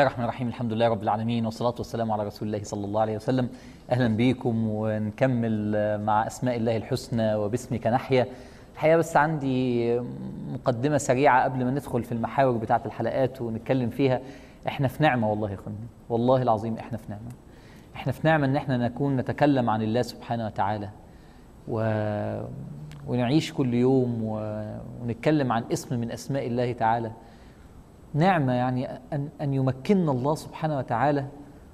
الله الرحمن الرحيم الحمد لله رب العالمين والصلاة والسلام على رسول الله صلى الله عليه وسلم أهلا بيكم ونكمل مع أسماء الله الحسنى وباسمك نحيا الحقيقة بس عندي مقدمة سريعة قبل ما ندخل في المحاور بتاعة الحلقات ونتكلم فيها احنا في نعمة والله يا اخوانا والله العظيم احنا في نعمة احنا في نعمة ان احنا نكون نتكلم عن الله سبحانه وتعالى و... ونعيش كل يوم و... ونتكلم عن اسم من اسماء الله تعالى نعمة يعني أن, أن يمكننا الله سبحانه وتعالى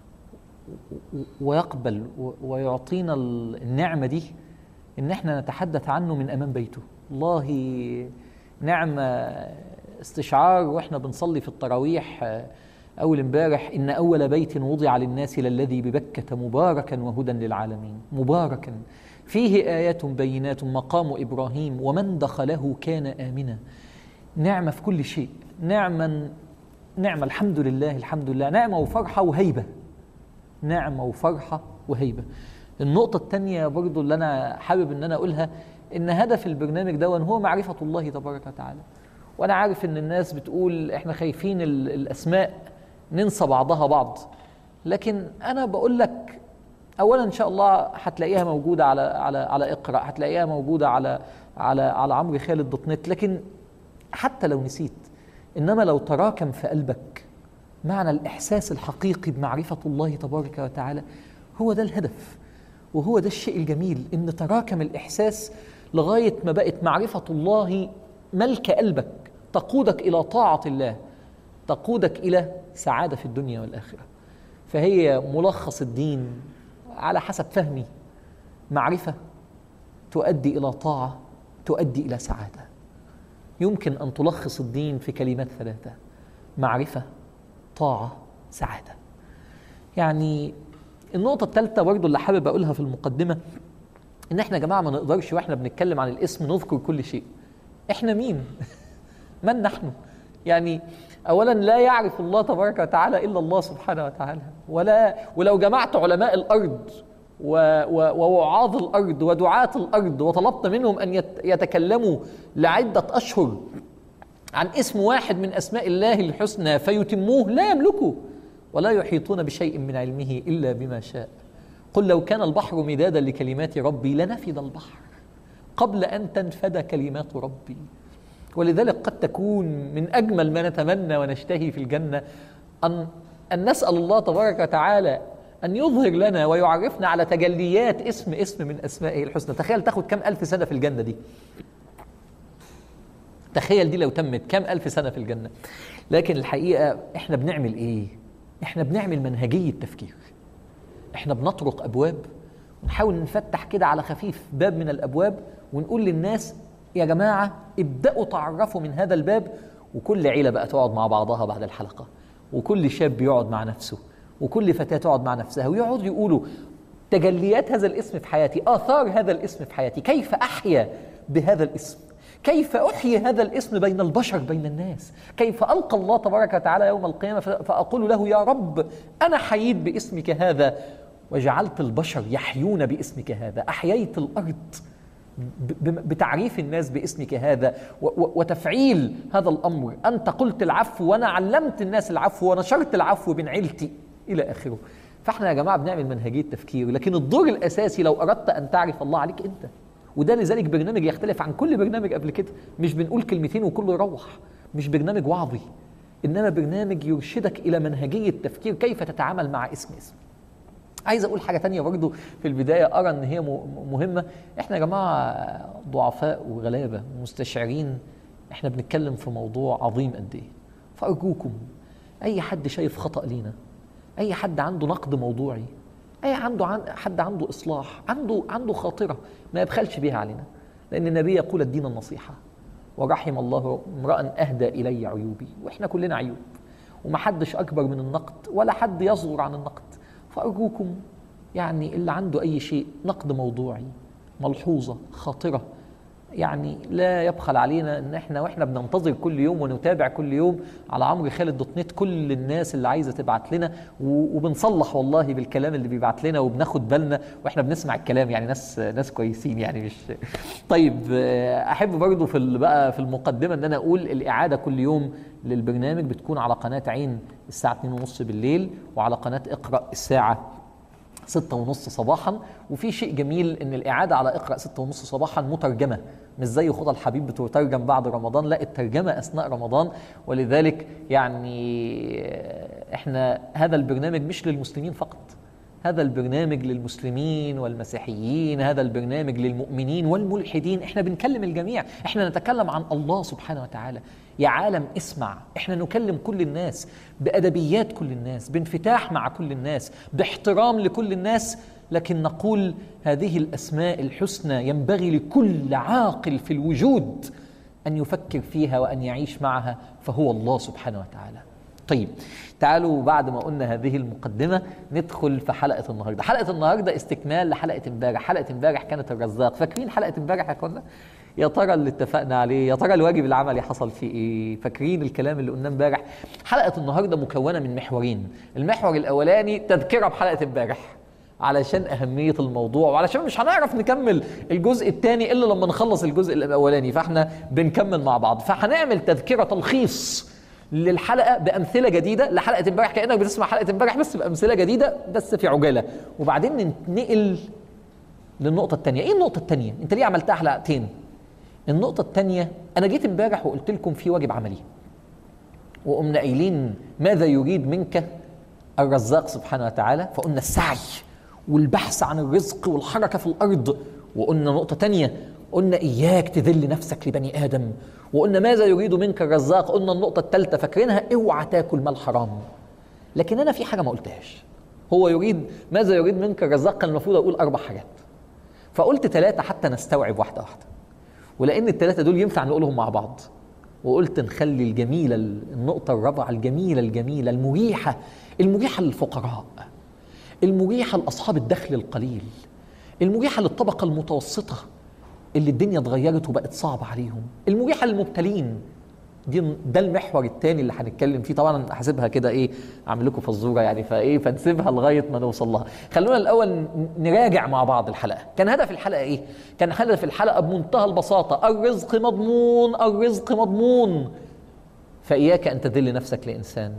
ويقبل ويعطينا النعمة دي إن احنا نتحدث عنه من أمام بيته الله نعمة استشعار واحنا بنصلي في التراويح أول امبارح إن أول بيت وضع للناس للذي ببكة مباركا وهدى للعالمين مباركا فيه آيات بينات مقام إبراهيم ومن دخله كان آمنا نعمة في كل شيء نعمة نعمة الحمد لله الحمد لله نعمة وفرحة وهيبة نعمة وفرحة وهيبة النقطة الثانية برضو اللي أنا حابب إن أنا أقولها إن هدف البرنامج ده هو معرفة الله تبارك وتعالى وأنا عارف إن الناس بتقول إحنا خايفين الأسماء ننسى بعضها بعض لكن أنا بقول لك أولا إن شاء الله هتلاقيها موجودة على على على اقرأ هتلاقيها موجودة على على على عمرو خالد دوت نت لكن حتى لو نسيت انما لو تراكم في قلبك معنى الاحساس الحقيقي بمعرفه الله تبارك وتعالى هو ده الهدف وهو ده الشيء الجميل ان تراكم الاحساس لغايه ما بقت معرفه الله ملك قلبك تقودك الى طاعه الله تقودك الى سعاده في الدنيا والاخره فهي ملخص الدين على حسب فهمي معرفه تؤدي الى طاعه تؤدي الى سعاده يمكن ان تلخص الدين في كلمات ثلاثه معرفه طاعه سعاده يعني النقطه الثالثه برضو اللي حابب اقولها في المقدمه ان احنا يا جماعه ما نقدرش واحنا بنتكلم عن الاسم نذكر كل شيء احنا مين من نحن يعني اولا لا يعرف الله تبارك وتعالى الا الله سبحانه وتعالى ولا ولو جمعت علماء الارض ووعاظ الارض ودعاة الارض وطلبت منهم ان يتكلموا لعده اشهر عن اسم واحد من اسماء الله الحسنى فيتموه لا يملكوا ولا يحيطون بشيء من علمه الا بما شاء قل لو كان البحر مدادا لكلمات ربي لنفد البحر قبل ان تنفد كلمات ربي ولذلك قد تكون من اجمل ما نتمنى ونشتهي في الجنه ان ان نسال الله تبارك وتعالى أن يظهر لنا ويعرفنا على تجليات اسم اسم من أسمائه الحسنى تخيل تاخد كم ألف سنة في الجنة دي تخيل دي لو تمت كم ألف سنة في الجنة لكن الحقيقة إحنا بنعمل إيه إحنا بنعمل منهجية تفكير إحنا بنطرق أبواب ونحاول نفتح كده على خفيف باب من الأبواب ونقول للناس يا جماعة ابدأوا تعرفوا من هذا الباب وكل عيلة بقى تقعد مع بعضها بعد الحلقة وكل شاب يقعد مع نفسه وكل فتاة تقعد مع نفسها ويقعدوا يقولوا تجليات هذا الاسم في حياتي آثار هذا الاسم في حياتي كيف أحيا بهذا الاسم كيف أحيي هذا الاسم بين البشر بين الناس كيف ألقى الله تبارك وتعالى يوم القيامة فأقول له يا رب أنا حييت باسمك هذا وجعلت البشر يحيون باسمك هذا أحييت الأرض بتعريف الناس باسمك هذا وتفعيل هذا الأمر أنت قلت العفو وأنا علمت الناس العفو ونشرت العفو بين عيلتي الى اخره فاحنا يا جماعه بنعمل منهجيه تفكير لكن الدور الاساسي لو اردت ان تعرف الله عليك انت وده لذلك برنامج يختلف عن كل برنامج قبل كده مش بنقول كلمتين وكله يروح مش برنامج وعظي انما برنامج يرشدك الى منهجيه تفكير كيف تتعامل مع اسم اسم عايز اقول حاجه تانية برضو في البدايه ارى ان هي مهمه احنا يا جماعه ضعفاء وغلابه ومستشعرين احنا بنتكلم في موضوع عظيم قد ايه فارجوكم اي حد شايف خطا لينا اي حد عنده نقد موضوعي اي عنده عن حد عنده اصلاح عنده عنده خاطره ما يبخلش بيها علينا لان النبي يقول الدين النصيحه ورحم الله امرا اهدى الي عيوبي واحنا كلنا عيوب ومحدش اكبر من النقد ولا حد يصغر عن النقد فارجوكم يعني اللي عنده اي شيء نقد موضوعي ملحوظه خاطره يعني لا يبخل علينا ان احنا واحنا بننتظر كل يوم ونتابع كل يوم على عمرو خالد دوت نت كل الناس اللي عايزه تبعت لنا وبنصلح والله بالكلام اللي بيبعت لنا وبناخد بالنا واحنا بنسمع الكلام يعني ناس ناس كويسين يعني مش طيب احب برضو في بقى في المقدمه ان انا اقول الاعاده كل يوم للبرنامج بتكون على قناه عين الساعه 2:30 بالليل وعلى قناه اقرا الساعه ستة ونص صباحا وفي شيء جميل ان الاعاده على اقرا ستة ونص صباحا مترجمه مش زي خطى الحبيب بتترجم بعد رمضان لا الترجمه اثناء رمضان ولذلك يعني احنا هذا البرنامج مش للمسلمين فقط هذا البرنامج للمسلمين والمسيحيين هذا البرنامج للمؤمنين والملحدين احنا بنكلم الجميع احنا نتكلم عن الله سبحانه وتعالى يا عالم اسمع احنا نكلم كل الناس بادبيات كل الناس بانفتاح مع كل الناس باحترام لكل الناس لكن نقول هذه الاسماء الحسنى ينبغي لكل عاقل في الوجود ان يفكر فيها وان يعيش معها فهو الله سبحانه وتعالى طيب تعالوا بعد ما قلنا هذه المقدمة ندخل في حلقة النهاردة حلقة النهاردة استكمال لحلقة امبارح حلقة امبارح كانت الرزاق فاكرين حلقة امبارح يا كنا يا ترى اللي اتفقنا عليه يا ترى الواجب العملي حصل فيه ايه فاكرين الكلام اللي قلناه امبارح حلقة النهاردة مكونة من محورين المحور الأولاني تذكرة بحلقة امبارح علشان أهمية الموضوع وعلشان مش هنعرف نكمل الجزء الثاني إلا لما نخلص الجزء الأولاني فاحنا بنكمل مع بعض فهنعمل تذكرة تلخيص للحلقه بامثله جديده لحلقه امبارح كانك بتسمع حلقه امبارح بس بامثله جديده بس في عجاله وبعدين ننتقل للنقطه الثانيه ايه النقطه الثانيه انت ليه عملتها حلقتين النقطه الثانيه انا جيت امبارح وقلت لكم في واجب عملي وقمنا قايلين ماذا يريد منك الرزاق سبحانه وتعالى فقلنا السعي والبحث عن الرزق والحركه في الارض وقلنا نقطه ثانيه قلنا اياك تذل نفسك لبني ادم وقلنا ماذا يريد منك الرزاق قلنا النقطه الثالثه فاكرينها اوعى تاكل مال حرام لكن انا في حاجه ما قلتهاش هو يريد ماذا يريد منك الرزاق كان المفروض اقول اربع حاجات فقلت ثلاثه حتى نستوعب واحده واحده ولان الثلاثه دول ينفع نقولهم مع بعض وقلت نخلي الجميله النقطه الرابعه الجميله الجميله المريحه المريحه للفقراء المريحه لاصحاب الدخل القليل المريحه للطبقه المتوسطه اللي الدنيا اتغيرت وبقت صعبة عليهم المريحة للمبتلين دي ده المحور الثاني اللي هنتكلم فيه طبعا هسيبها كده ايه اعمل لكم فزوره يعني فايه فنسيبها لغايه ما نوصل لها خلونا الاول نراجع مع بعض الحلقه كان هدف الحلقه ايه كان هدف الحلقه بمنتهى البساطه الرزق مضمون الرزق مضمون فاياك ان تذل نفسك لانسان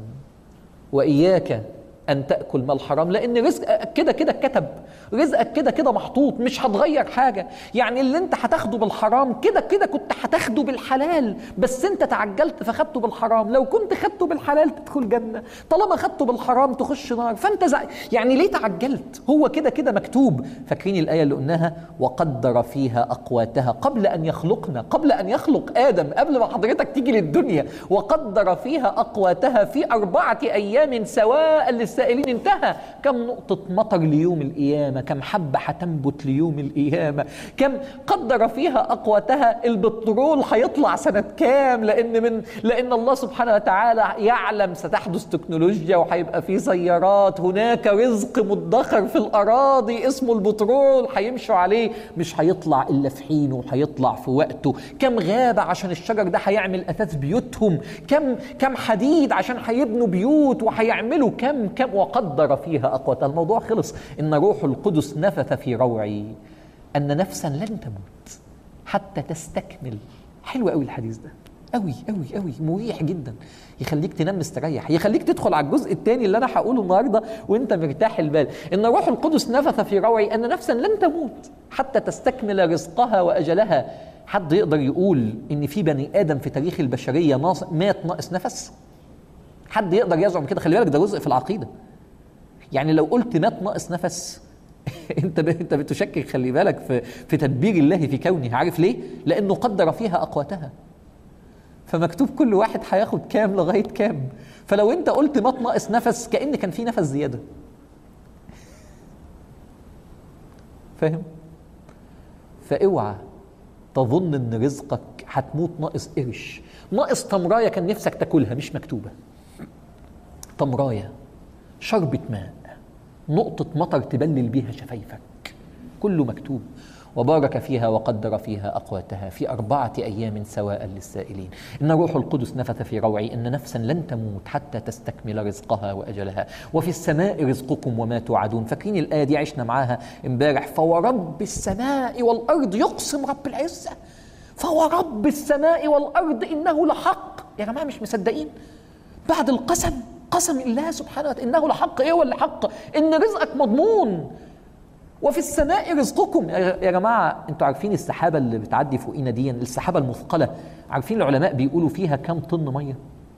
واياك ان تاكل مال حرام لان رزقك كده كده كتب رزقك كده كده محطوط مش هتغير حاجه يعني اللي انت هتاخده بالحرام كده كده كنت هتاخده بالحلال بس انت تعجلت فخدته بالحرام لو كنت خدته بالحلال تدخل جنه طالما خدته بالحرام تخش نار فانت زع... يعني ليه تعجلت هو كده كده مكتوب فاكرين الايه اللي قلناها وقدر فيها اقواتها قبل ان يخلقنا قبل ان يخلق ادم قبل ما حضرتك تيجي للدنيا وقدر فيها اقواتها في اربعه ايام سواء للسائلين انتهى كم نقطه مطر ليوم القيامه كم حبة هتنبت ليوم القيامة كم قدر فيها أقواتها البترول هيطلع سنة كام لأن من لأن الله سبحانه وتعالى يعلم ستحدث تكنولوجيا وهيبقى في سيارات هناك رزق مدخر في الأراضي اسمه البترول هيمشوا عليه مش هيطلع إلا في حينه وهيطلع في وقته كم غابة عشان الشجر ده هيعمل أثاث بيوتهم كم كم حديد عشان هيبنوا بيوت وهيعملوا كم كم وقدر فيها أقواتها الموضوع خلص إن روح القدس نفث في روعي أن نفسا لن تموت حتى تستكمل حلو قوي الحديث ده قوي قوي قوي مريح جدا يخليك تنام مستريح يخليك تدخل على الجزء الثاني اللي انا هقوله النهارده وانت مرتاح البال ان روح القدس نفث في روعي ان نفسا لن تموت حتى تستكمل رزقها واجلها حد يقدر يقول ان في بني ادم في تاريخ البشريه ناص مات ناقص نفس حد يقدر يزعم كده خلي بالك ده جزء في العقيده يعني لو قلت مات ناقص نفس انت انت بتشكك خلي بالك في في تدبير الله في كونه عارف ليه لانه قدر فيها اقواتها فمكتوب كل واحد هياخد كام لغايه كام فلو انت قلت مات ناقص نفس كان كان في نفس زياده فاهم فاوعى تظن ان رزقك هتموت ناقص قرش ناقص تمرايه كان نفسك تاكلها مش مكتوبه تمرايه شربة ماء نقطة مطر تبلل بيها شفايفك كله مكتوب وبارك فيها وقدر فيها أقواتها في أربعة أيام سواء للسائلين إن روح القدس نفث في روعي إن نفسا لن تموت حتى تستكمل رزقها وأجلها وفي السماء رزقكم وما توعدون فاكرين الآية دي عشنا معاها امبارح فورب السماء والأرض يقسم رب العزة فهو رب السماء والارض انه لحق يا جماعه مش مصدقين بعد القسم قسم الله سبحانه وتعالى انه لحق ايه ولا حق ان رزقك مضمون وفي السماء رزقكم يا جماعه انتوا عارفين السحابه اللي بتعدي فوقينا دي السحابه المثقله عارفين العلماء بيقولوا فيها كم طن ميه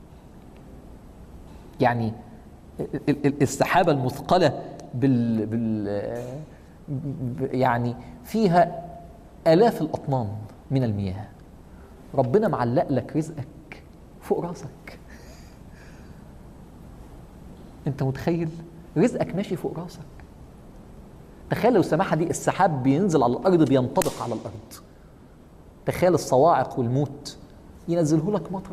يعني السحابه المثقله بال, بال يعني فيها الاف الاطنان من المياه ربنا معلق لك رزقك فوق راسك انت متخيل رزقك ماشي فوق راسك تخيل لو السماحه دي السحاب بينزل على الارض بينطبق على الارض تخيل الصواعق والموت ينزله لك مطر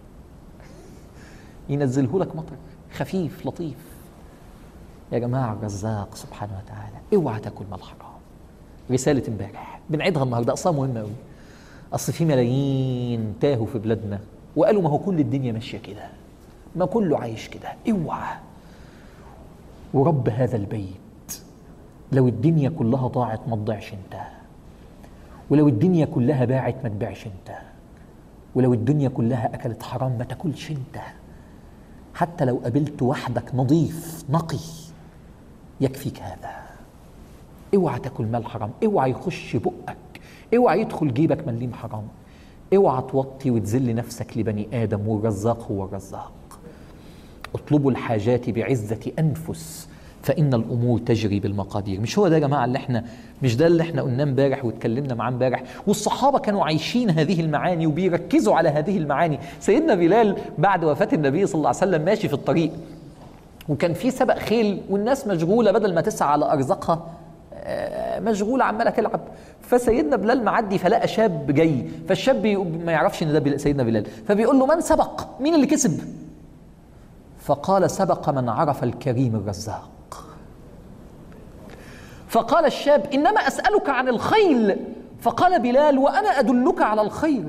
ينزله لك مطر خفيف لطيف يا جماعه الرزاق سبحانه وتعالى اوعى تاكل مال حرام رساله امبارح بنعيدها النهارده اصلا مهمه قوي اصل في ملايين تاهوا في بلادنا وقالوا ما هو كل الدنيا ماشيه كده ما كله عايش كده اوعى ورب هذا البيت لو الدنيا كلها ضاعت ما تضيعش انت ولو الدنيا كلها باعت ما تبيعش انت ولو الدنيا كلها اكلت حرام ما تاكلش انت حتى لو قابلت وحدك نظيف نقي يكفيك هذا اوعى تاكل مال حرام اوعى يخش بقك اوعى يدخل جيبك مليم حرام اوعى توطي وتذل نفسك لبني ادم والرزاق هو الرزاق اطلبوا الحاجات بعزه انفس فان الامور تجري بالمقادير مش هو ده يا جماعه اللي احنا مش ده اللي احنا قلناه امبارح واتكلمنا معاه امبارح والصحابه كانوا عايشين هذه المعاني وبيركزوا على هذه المعاني سيدنا بلال بعد وفاه النبي صلى الله عليه وسلم ماشي في الطريق وكان في سبق خيل والناس مشغوله بدل ما تسعى على ارزاقها مشغوله عماله تلعب فسيدنا بلال معدي فلقى شاب جاي فالشاب ما يعرفش ان ده سيدنا بلال فبيقول له من سبق مين اللي كسب فقال سبق من عرف الكريم الرزاق فقال الشاب انما اسالك عن الخيل فقال بلال وانا ادلك على الخير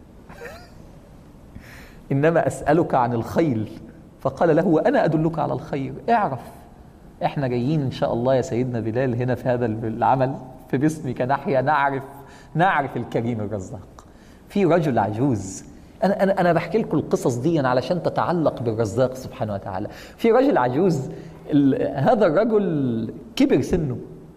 انما اسالك عن الخيل فقال له وانا ادلك على الخير اعرف احنا جايين ان شاء الله يا سيدنا بلال هنا في هذا العمل في باسمك نحيا نعرف نعرف الكريم الرزاق في رجل عجوز انا انا انا بحكي لكم القصص دي علشان تتعلق بالرزاق سبحانه وتعالى في رجل عجوز هذا الرجل كبر سنه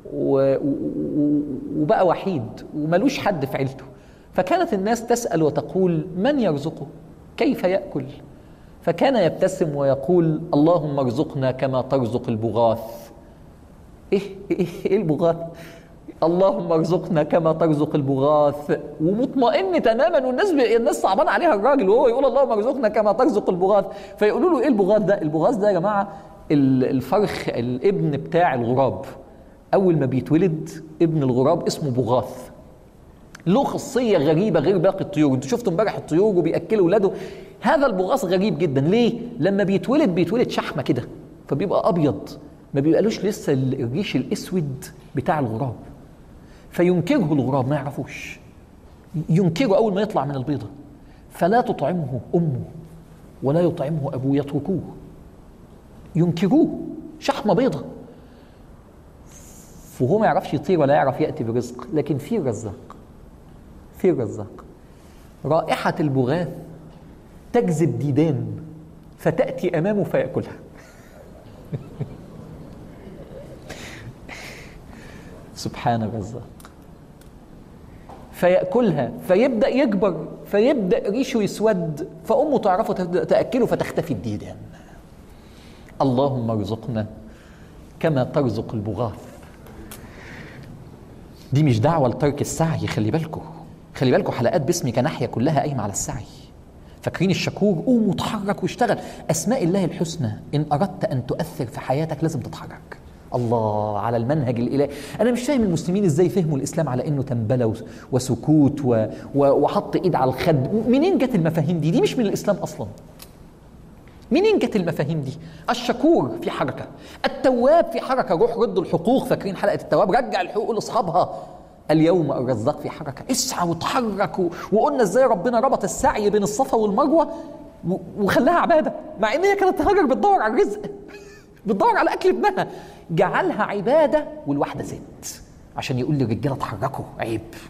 وبقى وحيد وملوش حد في عيلته فكانت الناس تسال وتقول من يرزقه كيف ياكل فكان يبتسم ويقول اللهم ارزقنا كما ترزق البغاث ايه ايه, إيه البغاث اللهم ارزقنا كما ترزق البغاث ومطمئن تماما والناس الناس صعبان عليها الراجل وهو يقول اللهم ارزقنا كما ترزق البغاث فيقولوا له ايه البغاث ده البغاث ده يا جماعه الفرخ الابن بتاع الغراب اول ما بيتولد ابن الغراب اسمه بغاث له خاصيه غريبه غير باقي الطيور انتوا شفتوا امبارح الطيور وبياكلوا اولاده هذا البغاث غريب جدا ليه لما بيتولد بيتولد شحمه كده فبيبقى ابيض ما بيبقالوش لسه الريش الاسود بتاع الغراب فينكره الغراب ما يعرفوش ينكره اول ما يطلع من البيضه فلا تطعمه امه ولا يطعمه ابوه يتركوه ينكروه شحمه بيضه وهو ما يعرفش يطير ولا يعرف ياتي برزق لكن في رزاق في رزاق رائحه البغاث تجذب ديدان فتاتي امامه فياكلها سبحان الرزاق فياكلها فيبدا يكبر فيبدا ريشه يسود فامه تعرفه تبدا تاكله فتختفي الديدان اللهم ارزقنا كما ترزق البغاث دي مش دعوه لترك السعي خلي بالكم خلي بالكم حلقات باسمك ناحيه كلها قايمه على السعي فاكرين الشكور قوم وتحرك واشتغل اسماء الله الحسنى ان اردت ان تؤثر في حياتك لازم تتحرك الله على المنهج الالهي انا مش فاهم المسلمين ازاي فهموا الاسلام على انه تنبله وسكوت و... و... وحط ايد على الخد منين جت المفاهيم دي دي مش من الاسلام اصلا منين جت المفاهيم دي الشكور في حركه التواب في حركه روح رد الحقوق فاكرين حلقه التواب رجع الحقوق لاصحابها اليوم الرزاق في حركه اسعى وتحرك وقلنا ازاي ربنا ربط السعي بين الصفا والمروه وخلاها عباده مع ان هي كانت تهاجر بتدور على الرزق بتدور على اكل ابنها جعلها عباده والواحده ست عشان يقول للرجاله اتحركوا عيب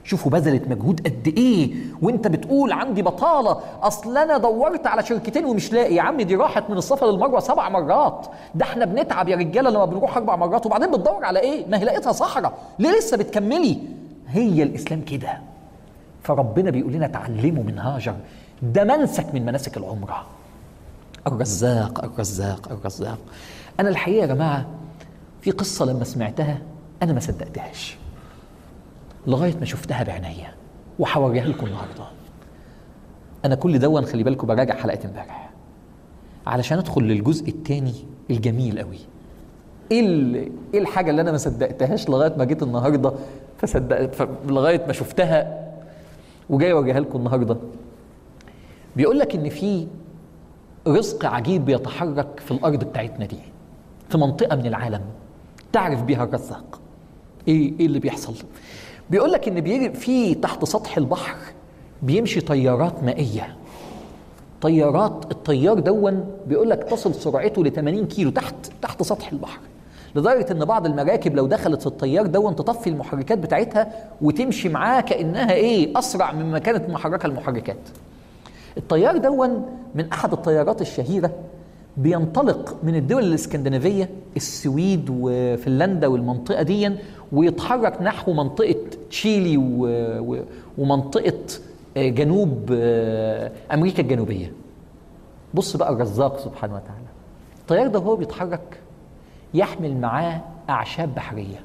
شوفوا بذلت مجهود قد ايه وانت بتقول عندي بطاله اصل انا دورت على شركتين ومش لاقي يا عم دي راحت من الصفا للمروه سبع مرات ده احنا بنتعب يا رجاله لما بنروح اربع مرات وبعدين بتدور على ايه ما هي لقيتها صحراء ليه لسه بتكملي هي الاسلام كده فربنا بيقول لنا اتعلموا من هاجر ده منسك من مناسك العمره الرزاق الرزاق الرزاق انا الحقيقه يا جماعه في قصه لما سمعتها انا ما صدقتهاش لغايه ما شفتها بعينيا وهوريها لكم النهارده انا كل دون خلي بالكم براجع حلقه امبارح علشان ادخل للجزء الثاني الجميل قوي ايه ال- ايه الحاجه اللي انا ما صدقتهاش لغايه ما جيت النهارده فصدقت ف- لغايه ما شفتها وجاي اوريها لكم النهارده بيقول لك ان في رزق عجيب بيتحرك في الارض بتاعتنا دي في منطقه من العالم تعرف بيها الرزاق ايه ايه اللي بيحصل بيقول لك ان بيجي في تحت سطح البحر بيمشي طيارات مائيه طيارات الطيار دون بيقول لك تصل سرعته ل 80 كيلو تحت تحت سطح البحر لدرجه ان بعض المراكب لو دخلت في الطيار دون تطفي المحركات بتاعتها وتمشي معاه كانها ايه اسرع مما كانت محركه المحركات الطيار دون من احد الطيارات الشهيره بينطلق من الدول الاسكندنافيه السويد وفنلندا والمنطقه دي ويتحرك نحو منطقه تشيلي و... و... ومنطقه آه، جنوب آه، امريكا الجنوبيه بص بقى الرزاق سبحانه وتعالى الطيار ده وهو بيتحرك يحمل معاه اعشاب بحريه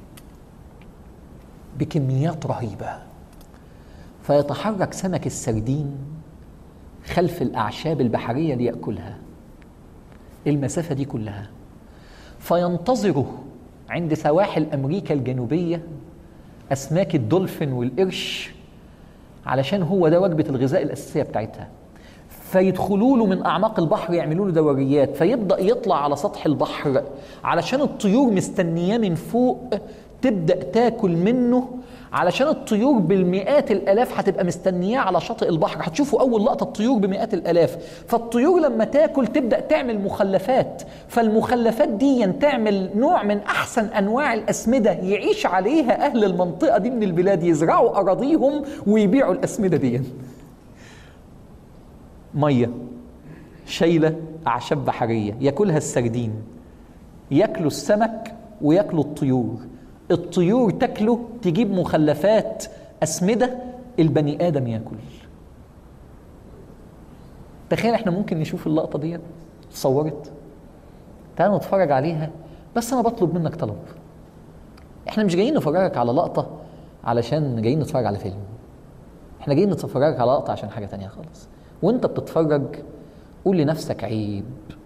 بكميات رهيبه فيتحرك سمك السردين خلف الأعشاب البحرية ليأكلها المسافة دي كلها فينتظره عند سواحل أمريكا الجنوبية أسماك الدولفين والقرش علشان هو ده وجبة الغذاء الأساسية بتاعتها فيدخلوا له من أعماق البحر يعملوا له دوريات فيبدأ يطلع على سطح البحر علشان الطيور مستنياه من فوق تبدأ تاكل منه علشان الطيور بالمئات الالاف هتبقى مستنياه على شاطئ البحر هتشوفوا اول لقطه الطيور بمئات الالاف فالطيور لما تاكل تبدا تعمل مخلفات فالمخلفات دي تعمل نوع من احسن انواع الاسمده يعيش عليها اهل المنطقه دي من البلاد يزرعوا اراضيهم ويبيعوا الاسمده دي ميه شايله اعشاب بحريه ياكلها السردين ياكلوا السمك وياكلوا الطيور الطيور تاكله تجيب مخلفات أسمدة البني آدم ياكل تخيل احنا ممكن نشوف اللقطة دي اتصورت تعالوا نتفرج عليها بس أنا بطلب منك طلب احنا مش جايين نفرجك على لقطة علشان جايين نتفرج على فيلم احنا جايين نتفرجك على لقطة عشان حاجة تانية خالص وانت بتتفرج قول لنفسك عيب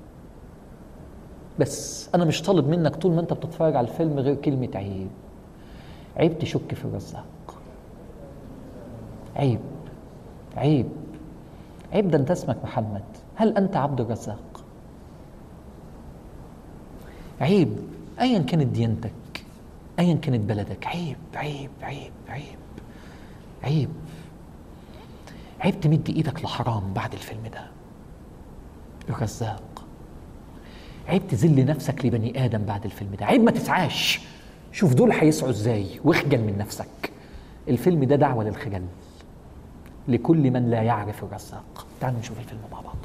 بس انا مش طالب منك طول ما انت بتتفرج على الفيلم غير كلمه عيب عيب تشك في الرزاق عيب عيب عيب ده انت اسمك محمد هل انت عبد الرزاق عيب ايا كانت ديانتك ايا كانت بلدك عيب عيب عيب عيب عيب عيب تمد ايدك لحرام بعد الفيلم ده الرزاق عيب تذل نفسك لبني ادم بعد الفيلم ده عيب ما تسعاش شوف دول هيسعوا ازاي واخجل من نفسك الفيلم ده دعوه للخجل لكل من لا يعرف الرزاق تعالوا نشوف الفيلم مع بعض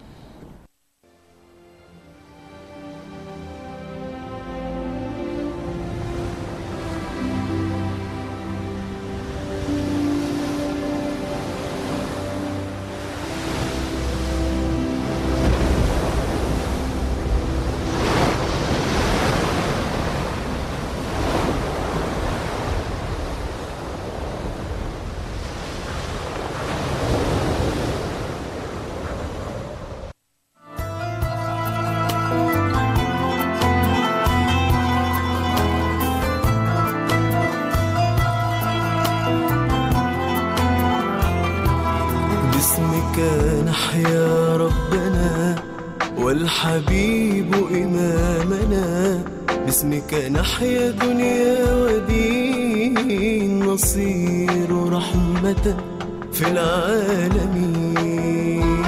باسمك نحيا ربنا والحبيب إمامنا باسمك نحيا دنيا ودين نصير رحمة في العالمين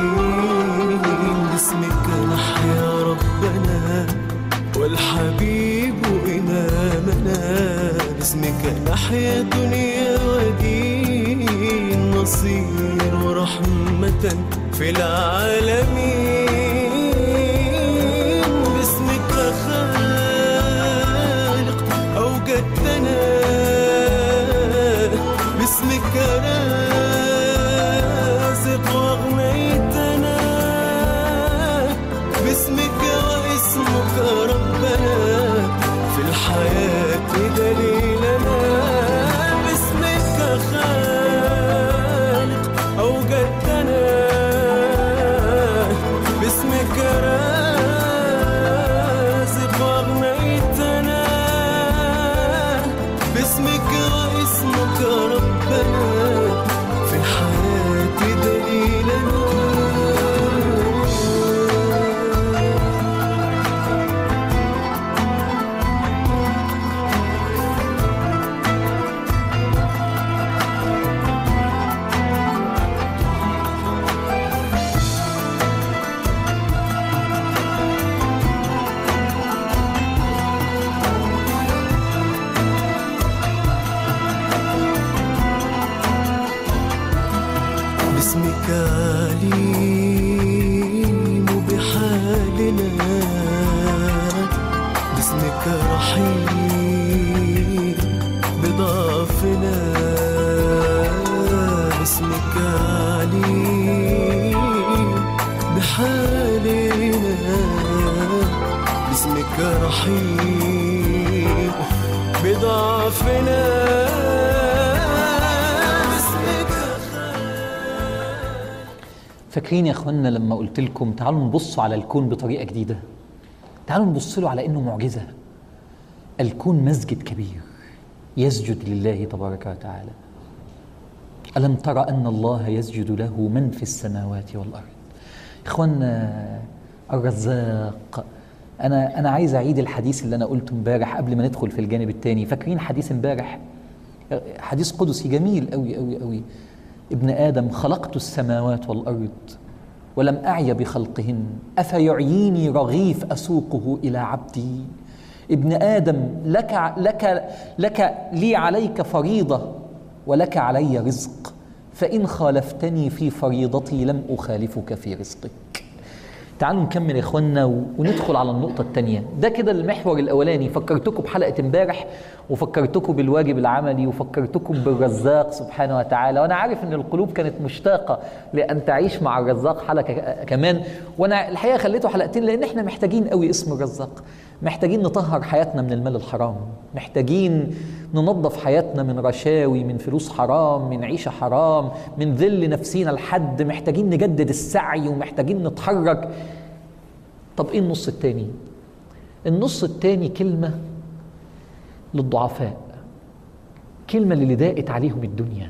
باسمك نحيا ربنا والحبيب إمامنا باسمك نحيا دنيا ودين نصير ورحمة في العالمين باسمك خالق أوجدتنا باسمك رازق وأغنيتنا باسمك واسمك ربنا في الحياة دليلنا باسمك خالق أوجدتنا باسمك رازق وأغنيتنا باسمك واسمك ربنا في الحياة دليلنا باسمك عليم بحالنا باسمك رحيم بضعفنا باسمك عليم بحالنا باسمك رحيم بضعفنا باسمك فاكرين يا اخوانا لما قلت لكم تعالوا نبص على الكون بطريقه جديده تعالوا نبص له على انه معجزه الكون مسجد كبير يسجد لله تبارك وتعالى الم ترى ان الله يسجد له من في السماوات والارض اخوانا الرزاق انا انا عايز اعيد الحديث اللي انا قلته امبارح قبل ما ندخل في الجانب الثاني فاكرين حديث امبارح حديث قدسي جميل قوي قوي قوي ابن ادم خلقت السماوات والارض ولم اعي بخلقهن افيعيني رغيف اسوقه الى عبدي ابن ادم لك لك لك لي عليك فريضه ولك علي رزق فان خالفتني في فريضتي لم اخالفك في رزقك تعالوا نكمل يا اخوانا و- وندخل على النقطة الثانية ده كده المحور الأولاني فكرتكم بحلقة امبارح وفكرتكم بالواجب العملي وفكرتكم بالرزاق سبحانه وتعالى وأنا عارف إن القلوب كانت مشتاقة لأن تعيش مع الرزاق حلقة ك- كمان وأنا الحقيقة خليته حلقتين لأن إحنا محتاجين قوي اسم الرزاق محتاجين نطهر حياتنا من المال الحرام محتاجين ننظف حياتنا من رشاوي من فلوس حرام من عيشة حرام من ذل نفسينا لحد محتاجين نجدد السعي ومحتاجين نتحرك طب ايه النص التاني النص التاني كلمة للضعفاء كلمة للي ضاقت عليهم الدنيا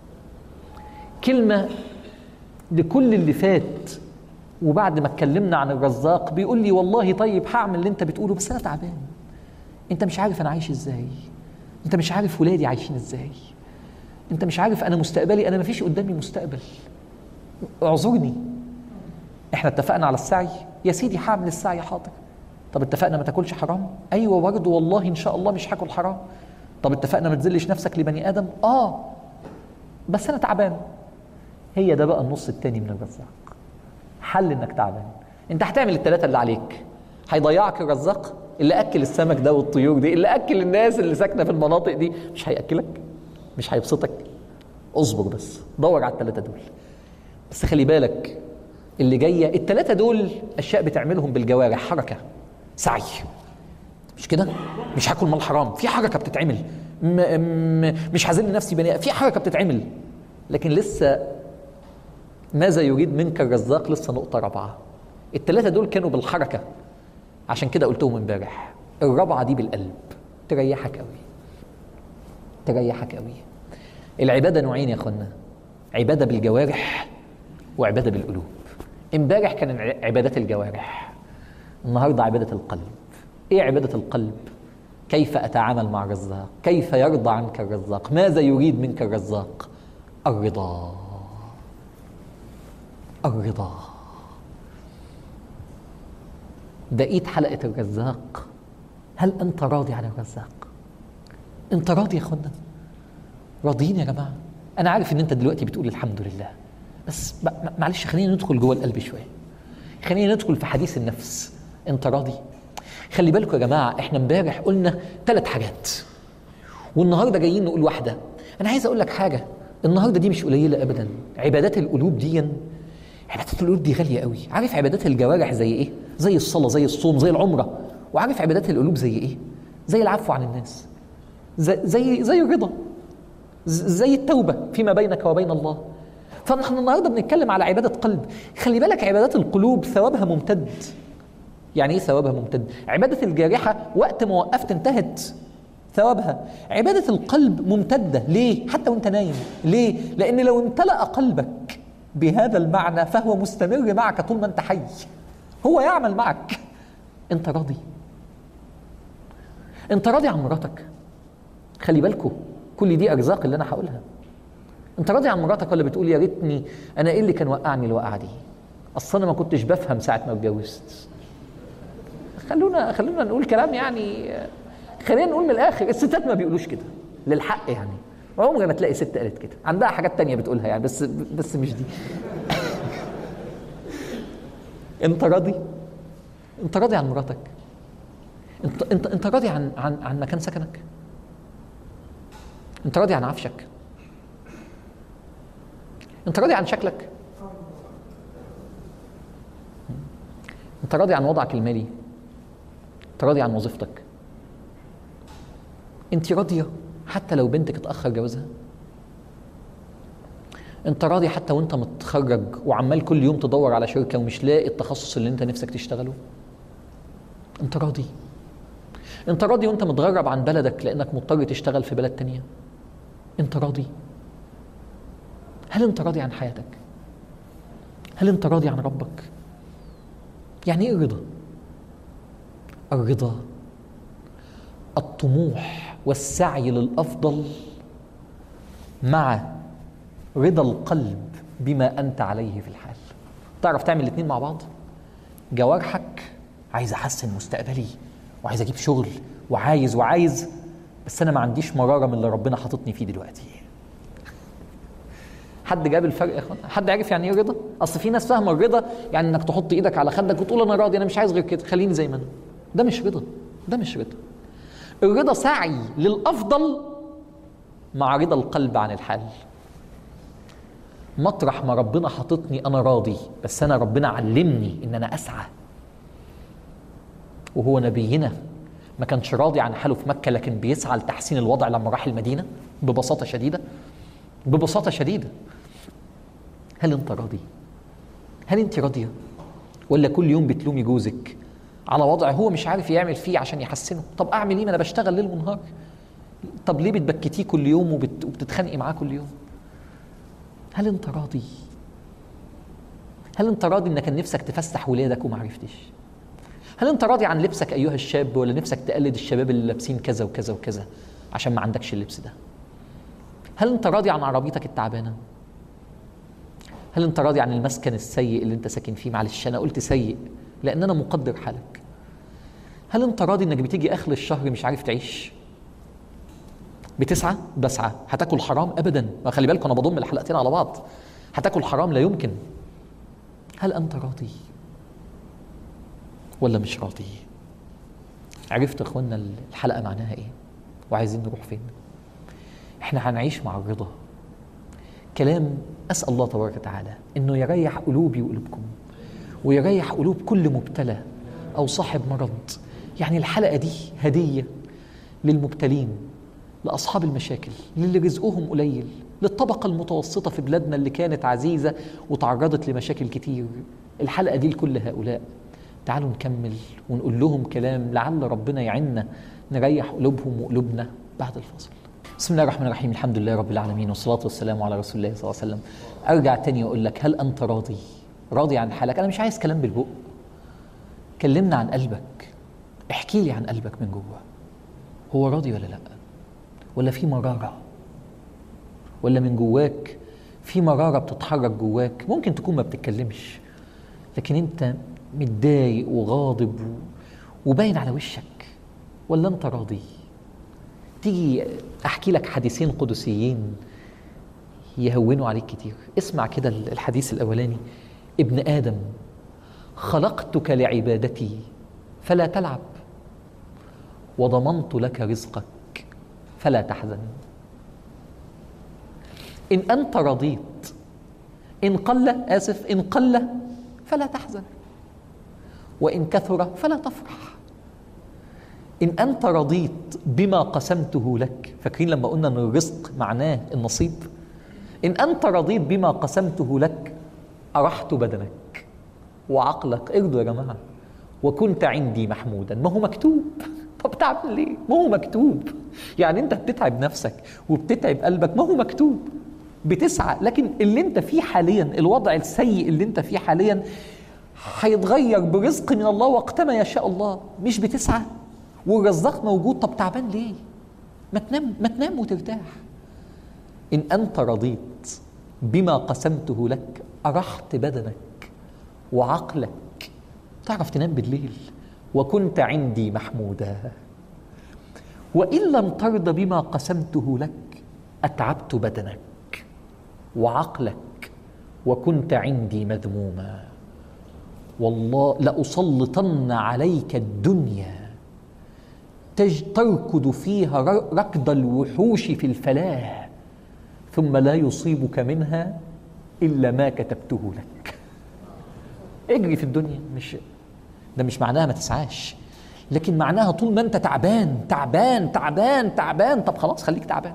كلمة لكل اللي فات وبعد ما اتكلمنا عن الرزاق بيقول لي والله طيب هعمل اللي انت بتقوله بس انا تعبان انت مش عارف انا عايش ازاي انت مش عارف ولادي عايشين ازاي انت مش عارف انا مستقبلي انا مفيش قدامي مستقبل اعذرني احنا اتفقنا على السعي يا سيدي هعمل السعي حاضر طب اتفقنا ما تاكلش حرام ايوه برضه والله ان شاء الله مش هاكل حرام طب اتفقنا ما تذلش نفسك لبني ادم اه بس انا تعبان هي ده بقى النص التاني من الرزاق حل انك تعبان انت هتعمل الثلاثه اللي عليك هيضيعك الرزاق اللي اكل السمك ده والطيور دي اللي اكل الناس اللي ساكنه في المناطق دي مش هياكلك مش هيبسطك اصبر بس دور على الثلاثه دول بس خلي بالك اللي جايه الثلاثه دول اشياء بتعملهم بالجوارح حركه سعي مش كده مش هاكل مال حرام في حركه بتتعمل م م مش هذل نفسي بني في حركه بتتعمل لكن لسه ماذا يريد منك الرزاق لسه نقطه رابعه الثلاثه دول كانوا بالحركه عشان كده قلتهم امبارح الرابعه دي بالقلب تريحك قوي تريحك قوي العباده نوعين يا اخوانا عباده بالجوارح وعباده بالقلوب امبارح كان ع- عبادات الجوارح النهارده عباده القلب ايه عباده القلب كيف اتعامل مع الرزاق كيف يرضى عنك الرزاق ماذا يريد منك الرزاق الرضا الرضا بقيت حلقه الرزاق هل انت راضي عن الرزاق انت راضي يا اخوانا راضيين يا جماعه انا عارف ان انت دلوقتي بتقول الحمد لله بس ب- م- معلش خلينا ندخل جوه القلب شويه خلينا ندخل في حديث النفس انت راضي خلي بالكم يا جماعه احنا امبارح قلنا ثلاث حاجات والنهارده جايين نقول واحده انا عايز اقول لك حاجه النهارده دي مش قليله ابدا عبادات القلوب دي عبادات القلوب دي غاليه قوي عارف عبادات الجوارح زي ايه زي الصلاه زي الصوم زي العمره وعارف عبادات القلوب زي ايه زي العفو عن الناس زي زي, زي الرضا ز- زي التوبه فيما بينك وبين الله فنحن النهارده بنتكلم على عباده قلب خلي بالك عبادات القلوب ثوابها ممتد يعني ايه ثوابها ممتد عباده الجارحه وقت ما وقفت انتهت ثوابها عباده القلب ممتده ليه حتى وانت نايم ليه لان لو امتلأ قلبك بهذا المعنى فهو مستمر معك طول ما انت حي هو يعمل معك انت راضي انت راضي عن مراتك خلي بالكم كل دي ارزاق اللي انا هقولها انت راضي عن مراتك ولا بتقول يا ريتني انا ايه اللي كان وقعني الوقعه دي اصل انا ما كنتش بفهم ساعه ما اتجوزت خلونا خلونا نقول كلام يعني خلينا نقول من الاخر الستات ما بيقولوش كده للحق يعني عمري ما تلاقي ست قالت كده عندها حاجات تانية بتقولها يعني بس بس مش دي انت راضي انت راضي عن مراتك انت انت انت راضي عن عن عن مكان سكنك انت راضي عن عفشك انت راضي عن شكلك انت راضي عن وضعك المالي انت راضي عن وظيفتك انت راضيه حتى لو بنتك اتاخر جوازها انت راضي حتى وانت متخرج وعمال كل يوم تدور على شركه ومش لاقي التخصص اللي انت نفسك تشتغله انت راضي انت راضي وانت متغرب عن بلدك لانك مضطر تشتغل في بلد تانية انت راضي هل انت راضي عن حياتك هل انت راضي عن ربك يعني ايه الرضا الرضا الطموح والسعي للافضل مع رضا القلب بما انت عليه في الحال تعرف تعمل الاثنين مع بعض جوارحك عايز احسن مستقبلي وعايز اجيب شغل وعايز وعايز بس انا ما عنديش مراره من اللي ربنا حاططني فيه دلوقتي حد جاب الفرق يا اخوان حد عارف يعني ايه رضا اصل في ناس فاهمه الرضا يعني انك تحط ايدك على خدك وتقول انا راضي انا مش عايز غير كده خليني زي ما انا ده مش رضا ده مش رضا الرضا سعي للافضل مع رضا القلب عن الحال مطرح ما ربنا حاططني انا راضي بس انا ربنا علمني ان انا اسعى وهو نبينا ما كانش راضي عن حاله في مكه لكن بيسعى لتحسين الوضع لما راح المدينه ببساطه شديده ببساطه شديده هل انت راضي هل انت راضيه ولا كل يوم بتلومي جوزك على وضع هو مش عارف يعمل فيه عشان يحسنه طب اعمل ايه ما انا بشتغل ليل ونهار طب ليه بتبكتيه كل يوم وبت... وبتتخانقي معاه كل يوم هل انت راضي هل انت راضي انك كان نفسك تفسح ولادك وما عرفتش هل انت راضي عن لبسك ايها الشاب ولا نفسك تقلد الشباب اللي لابسين كذا وكذا وكذا عشان ما عندكش اللبس ده هل انت راضي عن عربيتك التعبانه هل انت راضي عن المسكن السيء اللي انت ساكن فيه معلش انا قلت سيء لان انا مقدر حالك هل انت راضي انك بتيجي اخر الشهر مش عارف تعيش بتسعى بسعى هتاكل حرام ابدا ما خلي بالك انا بضم الحلقتين على بعض هتاكل حرام لا يمكن هل انت راضي ولا مش راضي عرفت يا اخوانا الحلقه معناها ايه وعايزين نروح فين احنا هنعيش مع الرضا كلام اسال الله تبارك وتعالى انه يريح قلوبي وقلوبكم ويريح قلوب كل مبتلى او صاحب مرض يعني الحلقه دي هديه للمبتلين لاصحاب المشاكل للي رزقهم قليل للطبقه المتوسطه في بلادنا اللي كانت عزيزه وتعرضت لمشاكل كتير الحلقه دي لكل هؤلاء تعالوا نكمل ونقول لهم كلام لعل ربنا يعيننا نريح قلوبهم وقلوبنا بعد الفصل بسم الله الرحمن الرحيم الحمد لله رب العالمين والصلاة والسلام على رسول الله صلى الله عليه وسلم أرجع تاني وأقول لك هل أنت راضي راضي عن حالك أنا مش عايز كلام بالبق كلمنا عن قلبك احكي لي عن قلبك من جوه هو راضي ولا لا ولا في مرارة ولا من جواك في مرارة بتتحرك جواك ممكن تكون ما بتتكلمش لكن انت متضايق وغاضب وباين على وشك ولا انت راضي تيجي احكي لك حديثين قدسيين يهونوا عليك كتير اسمع كده الحديث الاولاني ابن ادم خلقتك لعبادتي فلا تلعب وضمنت لك رزقك فلا تحزن ان انت رضيت ان قل اسف ان قل فلا تحزن وان كثر فلا تفرح ان انت رضيت بما قسمته لك فاكرين لما قلنا ان الرزق معناه النصيب ان انت رضيت بما قسمته لك ارحت بدنك وعقلك ارضوا يا جماعه وكنت عندي محمودا ما هو مكتوب طب تعمل ليه ما هو مكتوب يعني انت بتتعب نفسك وبتتعب قلبك ما هو مكتوب بتسعى لكن اللي انت فيه حاليا الوضع السيء اللي انت فيه حاليا هيتغير برزق من الله وقتما يشاء الله مش بتسعى والرزاق موجود طب تعبان ليه ما تنام ما تنام وترتاح ان انت رضيت بما قسمته لك ارحت بدنك وعقلك تعرف تنام بالليل وكنت عندي محمودا وان لم ترض بما قسمته لك اتعبت بدنك وعقلك وكنت عندي مذموما والله لاسلطن عليك الدنيا تج تركض فيها ر- ركض الوحوش في الفلاه ثم لا يصيبك منها الا ما كتبته لك اجري في الدنيا مش ده مش معناها ما تسعاش لكن معناها طول ما انت تعبان تعبان تعبان تعبان طب خلاص خليك تعبان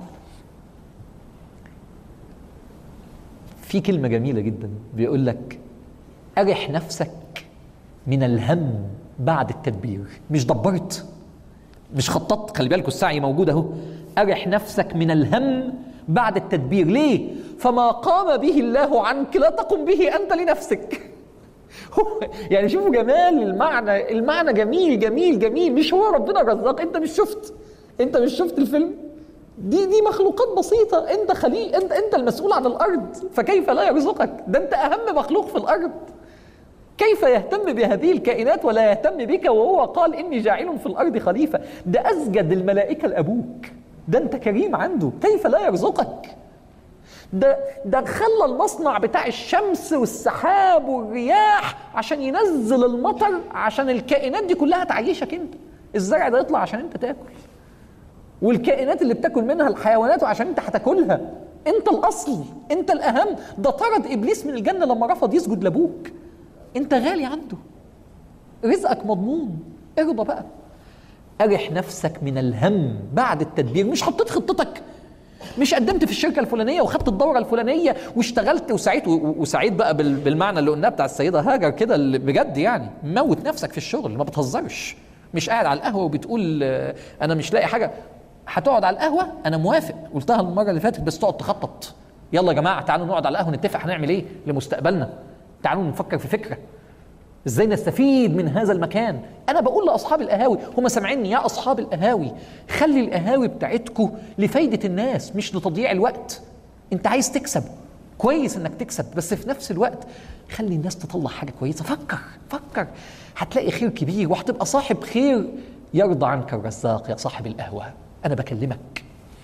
في كلمة جميلة جدا بيقول لك أرح نفسك من الهم بعد التدبير مش دبرت مش خططت خلي بالكوا السعي موجود اهو أرح نفسك من الهم بعد التدبير ليه؟ فما قام به الله عنك لا تقم به أنت لنفسك هو يعني شوفوا جمال المعنى المعنى جميل جميل جميل مش هو ربنا رزاق انت مش شفت انت مش شفت الفيلم دي دي مخلوقات بسيطة انت خليق انت انت المسؤول عن الارض فكيف لا يرزقك ده انت اهم مخلوق في الارض كيف يهتم بهذه الكائنات ولا يهتم بك وهو قال اني جاعل في الارض خليفة ده اسجد الملائكة لابوك ده انت كريم عنده كيف لا يرزقك ده ده خلى المصنع بتاع الشمس والسحاب والرياح عشان ينزل المطر عشان الكائنات دي كلها تعيشك انت الزرع ده يطلع عشان انت تاكل والكائنات اللي بتاكل منها الحيوانات وعشان انت هتاكلها انت الاصل انت الاهم ده طرد ابليس من الجنه لما رفض يسجد لابوك انت غالي عنده رزقك مضمون ارضى بقى ارح نفسك من الهم بعد التدبير مش حطيت خطتك مش قدمت في الشركه الفلانيه وخدت الدوره الفلانيه واشتغلت وسعيت و- وسعيت بقى بال- بالمعنى اللي قلناه بتاع السيده هاجر كده اللي بجد يعني موت نفسك في الشغل ما بتهزرش مش قاعد على القهوه وبتقول آه، انا مش لاقي حاجه هتقعد على القهوه انا موافق قلتها المره اللي فاتت بس تقعد تخطط يلا يا جماعه تعالوا نقعد على القهوه نتفق هنعمل ايه لمستقبلنا تعالوا نفكر في فكره ازاي نستفيد من هذا المكان انا بقول لاصحاب القهاوي هم سامعيني يا اصحاب القهاوي خلي القهاوي بتاعتكم لفايده الناس مش لتضييع الوقت انت عايز تكسب كويس انك تكسب بس في نفس الوقت خلي الناس تطلع حاجه كويسه فكر فكر هتلاقي خير كبير وهتبقى صاحب خير يرضى عنك الرزاق يا صاحب القهوه انا بكلمك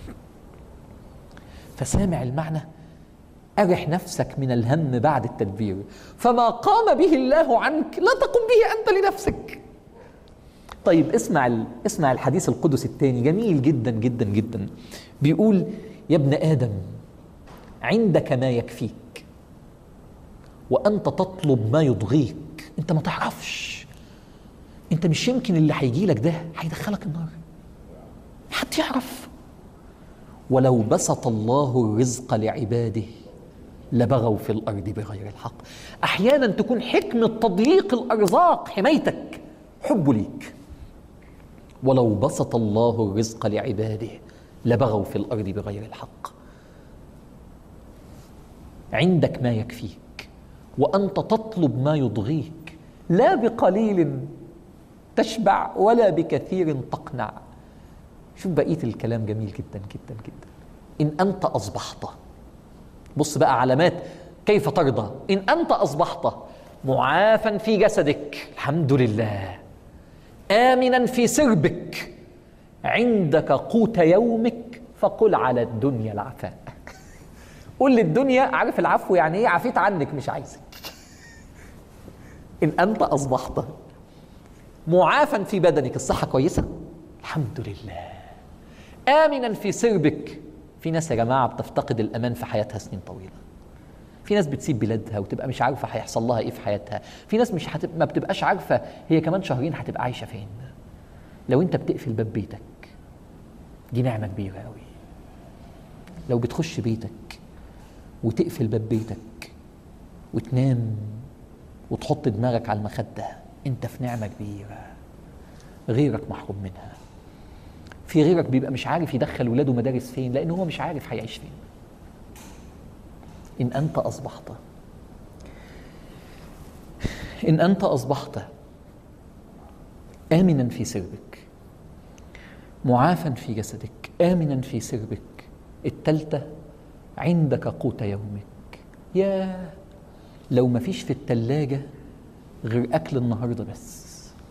فسامع المعنى أرح نفسك من الهم بعد التدبير فما قام به الله عنك لا تقم به أنت لنفسك طيب اسمع ال... اسمع الحديث القدس الثاني جميل جدا جدا جدا بيقول يا ابن آدم عندك ما يكفيك وأنت تطلب ما يضغيك أنت ما تعرفش أنت مش يمكن اللي هيجي لك ده هيدخلك النار حد يعرف ولو بسط الله الرزق لعباده لبغوا في الارض بغير الحق احيانا تكون حكمه تضييق الارزاق حمايتك حبه ليك ولو بسط الله الرزق لعباده لبغوا في الارض بغير الحق عندك ما يكفيك وانت تطلب ما يضغيك لا بقليل تشبع ولا بكثير تقنع شوف بقيه الكلام جميل جدا جدا جدا ان انت اصبحت بص بقى علامات كيف ترضى ان انت اصبحت معافا في جسدك الحمد لله امنا في سربك عندك قوت يومك فقل على الدنيا العفاء قول للدنيا عارف العفو يعني ايه عفيت عنك مش عايزك ان انت اصبحت معافا في بدنك الصحه كويسه الحمد لله امنا في سربك في ناس يا جماعه بتفتقد الامان في حياتها سنين طويله في ناس بتسيب بلادها وتبقى مش عارفه هيحصل لها ايه في حياتها في ناس مش هتب... ما بتبقاش عارفه هي كمان شهرين هتبقى عايشه فين لو انت بتقفل باب بيتك دي نعمه كبيره قوي لو بتخش بيتك وتقفل باب بيتك وتنام وتحط دماغك على المخده انت في نعمه كبيره غيرك محروم منها في غيرك بيبقى مش عارف يدخل ولاده مدارس فين لان هو مش عارف هيعيش فين ان انت اصبحت ان انت اصبحت امنا في سربك معافا في جسدك امنا في سربك التالتة عندك قوت يومك يا لو ما فيش في التلاجة غير أكل النهاردة بس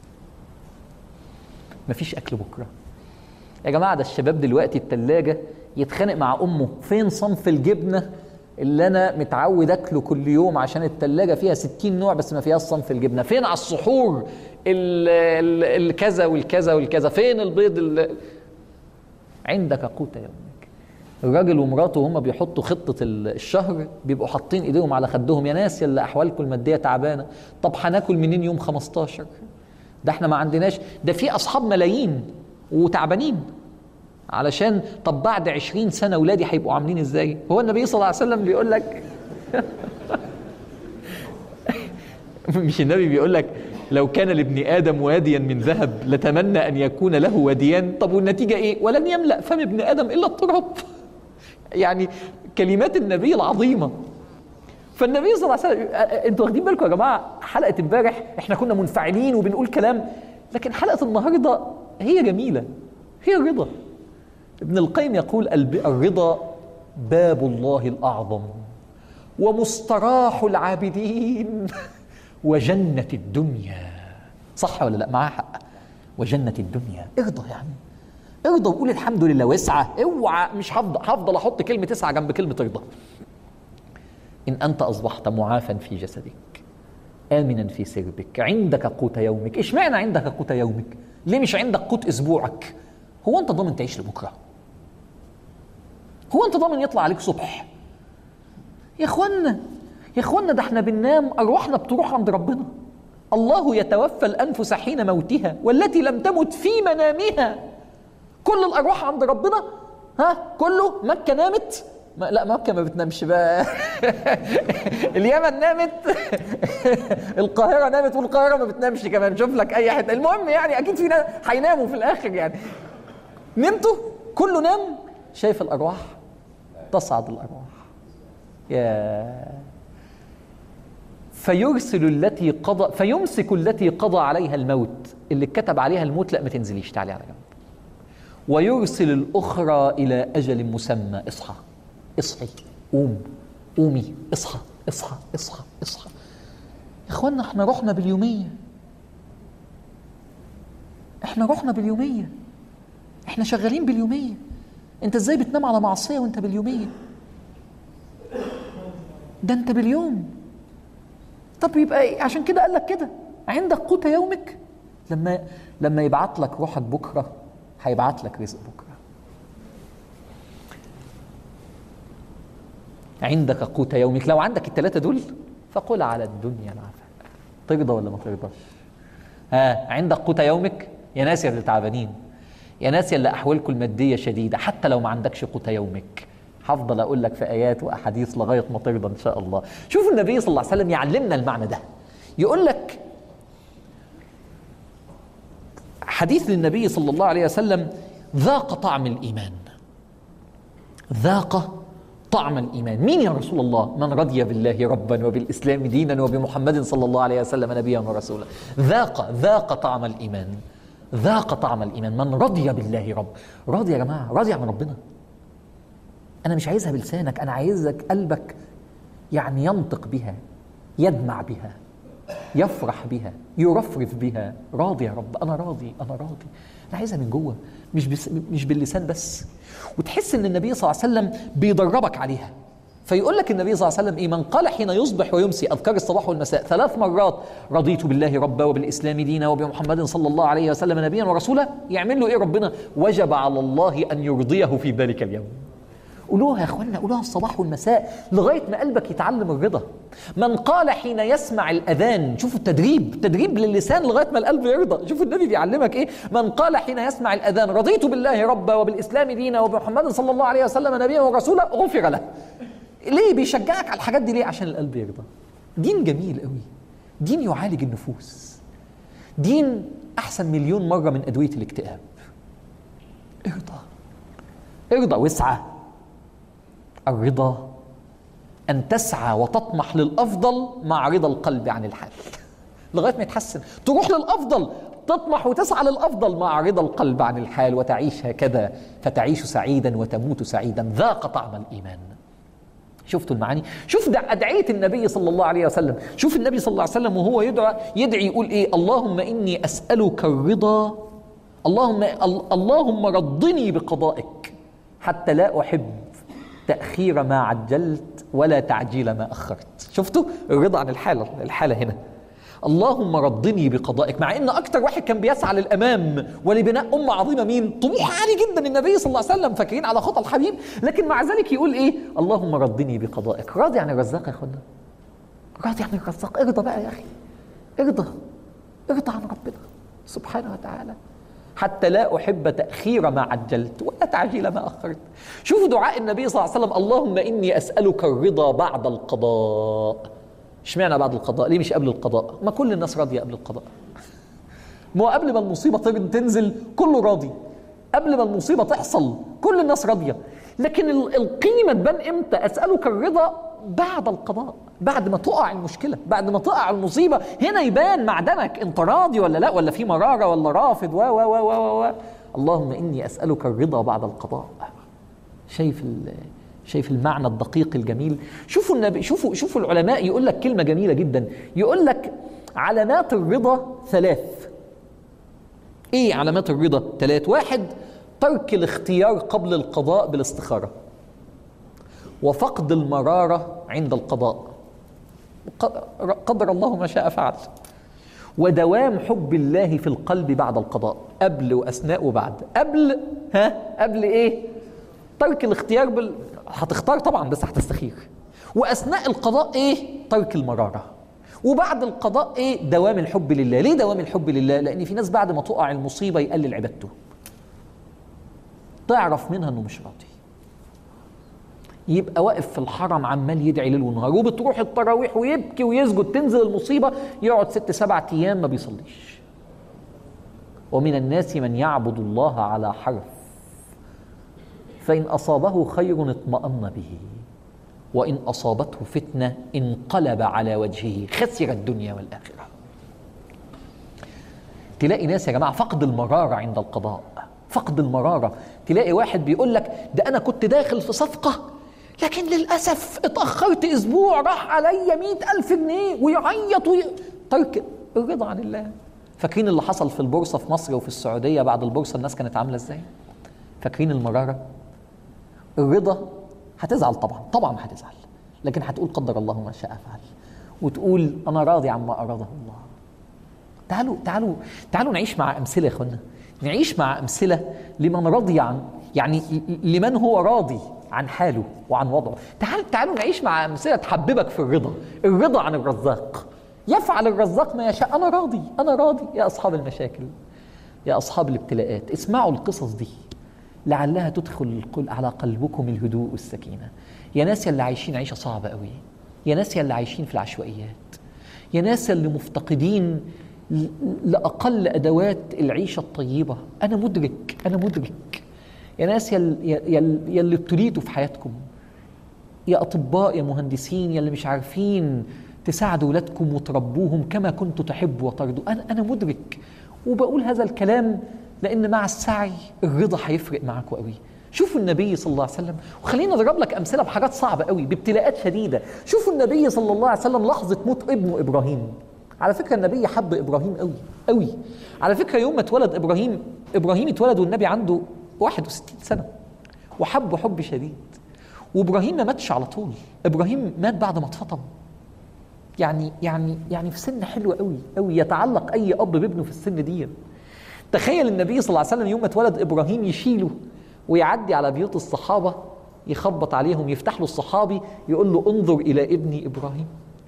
ما فيش أكل بكرة يا جماعة ده الشباب دلوقتي التلاجة يتخانق مع أمه فين صنف الجبنة اللي أنا متعود أكله كل يوم عشان التلاجة فيها ستين نوع بس ما فيهاش صنف الجبنة فين على السحور ال- ال- الكذا والكذا والكذا فين البيض ال- عندك قوت يومك الراجل ومراته وهم بيحطوا خطة الشهر بيبقوا حاطين ايديهم على خدهم يا ناس يلا احوالكم المادية تعبانة طب هناكل منين يوم 15 ده احنا ما عندناش ده في اصحاب ملايين وتعبانين علشان طب بعد 20 سنة ولادي هيبقوا عاملين ازاي هو النبي صلى الله عليه وسلم بيقول لك مش النبي بيقول لك لو كان لابن ادم واديا من ذهب لتمنى ان يكون له واديان طب والنتيجه ايه ولن يملا فم ابن ادم الا التراب يعني كلمات النبي العظيمه فالنبي صلى الله عليه وسلم انتوا واخدين بالكم يا جماعه حلقه امبارح احنا كنا منفعلين وبنقول كلام لكن حلقه النهارده هي جميله هي الرضا ابن القيم يقول الب- الرضا باب الله الاعظم ومستراح العابدين وجنة الدنيا صح ولا لا معاه حق وجنة الدنيا ارضى يعني ارضى وقول الحمد لله واسعى اوعى مش هفضل هفضل احط كلمة اسعى جنب كلمة ارضى إن أنت أصبحت معافا في جسدك آمنا في سربك عندك قوت يومك اشمعنى عندك قوت يومك ليه مش عندك قوت أسبوعك هو أنت ضامن تعيش لبكرة هو أنت ضامن يطلع عليك صبح يا اخوانا يا اخوانا ده احنا بننام ارواحنا بتروح عند ربنا الله يتوفى الانفس حين موتها والتي لم تمت في منامها كل الارواح عند ربنا ها كله مكه نامت ما لا مكه ما بتنامش بقى اليمن نامت القاهره نامت والقاهره ما بتنامش كمان شوف لك اي حته المهم يعني اكيد في ناس هيناموا في الاخر يعني نمتوا كله نام شايف الارواح تصعد الارواح يا فيرسل التي قضى فيمسك التي قضى عليها الموت اللي كتب عليها الموت لا ما تنزليش تعالي على جنب ويرسل الأخرى إلى أجل مسمى اصحى اصحي قوم قومي اصحى اصحى اصحى اصحى يا اخوانا احنا رحنا باليومية احنا رحنا باليومية احنا شغالين باليومية انت ازاي بتنام على معصية وانت باليومية ده انت باليوم طب يبقى إيه؟ عشان كده قال لك كده عندك قوت يومك لما لما يبعت لك روحك بكره هيبعت لك رزق بكره عندك قوت يومك لو عندك الثلاثه دول فقل على الدنيا العفاء ترضى ولا ما ترضاش ها عندك قوت يومك يا ناس يا اللي تعبانين يا ناس يا اللي احوالكم الماديه شديده حتى لو ما عندكش قوت يومك هفضل اقول لك في ايات واحاديث لغايه ما ترضى ان شاء الله شوف النبي صلى الله عليه وسلم يعلمنا المعنى ده يقول لك حديث للنبي صلى الله عليه وسلم ذاق طعم الايمان ذاق طعم الايمان مين يا رسول الله من رضي بالله ربا وبالاسلام دينا وبمحمد صلى الله عليه وسلم نبيا ورسولا ذاق ذاق طعم الايمان ذاق طعم الايمان من رضي بالله رب راضي يا جماعه راضي عن ربنا انا مش عايزها بلسانك انا عايزك قلبك يعني ينطق بها يدمع بها يفرح بها يرفرف بها راضي يا رب انا راضي انا راضي انا عايزها من جوه مش بس مش باللسان بس وتحس ان النبي صلى الله عليه وسلم بيدربك عليها فيقول لك النبي صلى الله عليه وسلم ايه من قال حين يصبح ويمسي اذكار الصباح والمساء ثلاث مرات رضيت بالله ربا وبالاسلام دينا وبمحمد صلى الله عليه وسلم نبيا ورسولا يعمل له ايه ربنا وجب على الله ان يرضيه في ذلك اليوم قولوها يا اخوانا قولوها الصباح والمساء لغايه ما قلبك يتعلم الرضا من قال حين يسمع الاذان شوفوا التدريب تدريب للسان لغايه ما القلب يرضى شوفوا النبي بيعلمك ايه من قال حين يسمع الاذان رضيت بالله ربا وبالاسلام دينا وبمحمد صلى الله عليه وسلم نبيا ورسولا غفر له ليه بيشجعك على الحاجات دي ليه عشان القلب يرضى دين جميل قوي دين يعالج النفوس دين احسن مليون مره من ادويه الاكتئاب ارضى ارضى واسعى الرضا ان تسعى وتطمح للافضل مع رضا القلب عن الحال لغايه ما يتحسن تروح للافضل تطمح وتسعى للافضل مع رضا القلب عن الحال وتعيش هكذا فتعيش سعيدا وتموت سعيدا ذاق طعم الايمان شفتوا المعاني شوف ده أدعية النبي صلى الله عليه وسلم شوف النبي صلى الله عليه وسلم وهو يدعى يدعي يقول إيه اللهم إني أسألك الرضا اللهم اللهم رضني بقضائك حتى لا أحب تأخير ما عجلت ولا تعجيل ما أخرت شفتوا الرضا عن الحالة الحالة هنا اللهم رضني بقضائك مع ان اكتر واحد كان بيسعى للامام ولبناء امه عظيمه مين طموح عالي جدا النبي صلى الله عليه وسلم فاكرين على خطى الحبيب لكن مع ذلك يقول ايه اللهم رضني بقضائك راضي عن الرزاق يا اخوانا راضي عن الرزاق ارضى بقى يا اخي ارضى ارضى عن ربنا سبحانه وتعالى حتى لا احب تاخير ما عجلت ولا تعجيل ما اخرت شوفوا دعاء النبي صلى الله عليه وسلم اللهم اني اسالك الرضا بعد القضاء اشمعنى بعد القضاء ليه مش قبل القضاء ما كل الناس راضيه قبل القضاء ما هو قبل ما المصيبه تنزل كله راضي قبل ما المصيبه تحصل كل الناس راضيه لكن القيمه تبان امتى اسالك الرضا بعد القضاء بعد ما تقع المشكله بعد ما تقع المصيبه هنا يبان معدنك انت راضي ولا لا ولا في مراره ولا رافض و و و و و اللهم اني اسالك الرضا بعد القضاء شايف شايف المعنى الدقيق الجميل شوفوا النبي شوفوا شوفوا العلماء يقول لك كلمه جميله جدا يقول لك علامات الرضا ثلاث ايه علامات الرضا ثلاث واحد ترك الاختيار قبل القضاء بالاستخاره وفقد المراره عند القضاء قدر الله ما شاء فعل ودوام حب الله في القلب بعد القضاء قبل واثناء وبعد قبل ها قبل ايه ترك الاختيار بال... هتختار طبعا بس هتستخير واثناء القضاء ايه ترك المراره وبعد القضاء ايه دوام الحب لله ليه دوام الحب لله لان في ناس بعد ما تقع المصيبه يقلل عبادته تعرف منها انه مش راضي يبقى واقف في الحرم عمال يدعي ليل ونهار وبتروح التراويح ويبكي ويسجد تنزل المصيبه يقعد ست سبعة ايام ما بيصليش ومن الناس من يعبد الله على حرف فإن أصابه خير اطمأن به وإن أصابته فتنة انقلب على وجهه خسر الدنيا والآخرة تلاقي ناس يا جماعة فقد المرارة عند القضاء فقد المرارة تلاقي واحد بيقول لك ده أنا كنت داخل في صفقة لكن للأسف اتأخرت أسبوع راح عليا مئة ألف جنيه ويعيط وي... ترك الرضا عن الله فاكرين اللي حصل في البورصة في مصر وفي السعودية بعد البورصة الناس كانت عاملة ازاي فاكرين المرارة الرضا هتزعل طبعا طبعا هتزعل لكن هتقول قدر الله ما شاء فعل وتقول انا راضي عما اراده الله تعالوا تعالوا تعالوا نعيش مع امثله يا اخوانا نعيش مع امثله لمن رضي عن يعني لمن هو راضي عن حاله وعن وضعه تعال تعالوا نعيش مع امثله تحببك في الرضا الرضا عن الرزاق يفعل الرزاق ما يشاء انا راضي انا راضي يا اصحاب المشاكل يا اصحاب الابتلاءات اسمعوا القصص دي لعلها تدخل على قلبكم الهدوء والسكينه يا ناس اللي عايشين عيشه صعبه قوي يا ناس اللي عايشين في العشوائيات يا ناس اللي مفتقدين لاقل ادوات العيشه الطيبه انا مدرك انا مدرك يا ناس يلي ابتليتوا في حياتكم يا اطباء يا مهندسين يلي مش عارفين تساعدوا ولادكم وتربوهم كما كنتوا تحبوا وترضوا انا انا مدرك وبقول هذا الكلام لان مع السعي الرضا هيفرق معاكم قوي شوفوا النبي صلى الله عليه وسلم وخلينا نضرب لك امثله بحاجات صعبه قوي بابتلاءات شديده شوفوا النبي صلى الله عليه وسلم لحظه موت ابنه ابراهيم على فكره النبي حب ابراهيم قوي قوي على فكره يوم ما اتولد ابراهيم ابراهيم اتولد والنبي عنده 61 سنه وحبه حب شديد وابراهيم ما ماتش على طول ابراهيم مات بعد ما اتفطم يعني يعني يعني في سن حلو قوي قوي يتعلق اي اب بابنه في السن دي تخيل النبي صلى الله عليه وسلم يوم ما اتولد ابراهيم يشيله ويعدي على بيوت الصحابه يخبط عليهم يفتح له الصحابي يقول له انظر الى ابني ابراهيم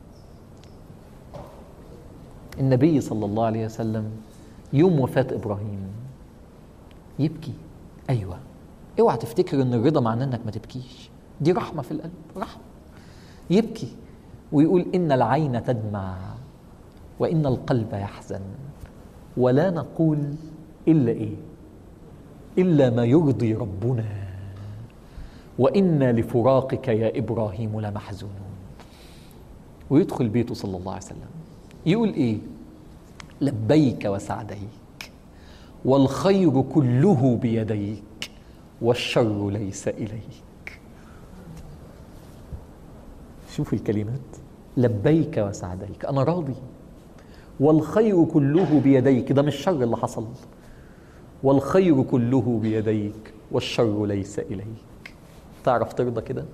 النبي صلى الله عليه وسلم يوم وفاه ابراهيم يبكي ايوه اوعى تفتكر ان الرضا معناه انك ما تبكيش دي رحمه في القلب رحمه يبكي ويقول ان العين تدمع وان القلب يحزن ولا نقول الا ايه الا ما يرضي ربنا وانا لفراقك يا ابراهيم لمحزونون ويدخل بيته صلى الله عليه وسلم يقول ايه لبيك وسعديك والخير كله بيديك والشر ليس اليك شوف الكلمات لبيك وسعديك انا راضي والخير كله بيديك ده مش الشر اللي حصل والخير كله بيديك والشر ليس اليك تعرف ترضى كده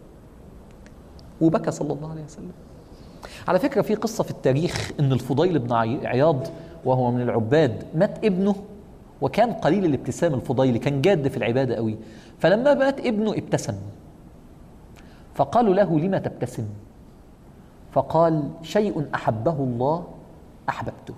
وبكى صلى الله عليه وسلم على فكره في قصه في التاريخ ان الفضيل بن عي- عياض وهو من العباد مات ابنه وكان قليل الابتسام الفضيل كان جاد في العباده قوي فلما مات ابنه ابتسم فقالوا له لما تبتسم فقال شيء احبه الله احببته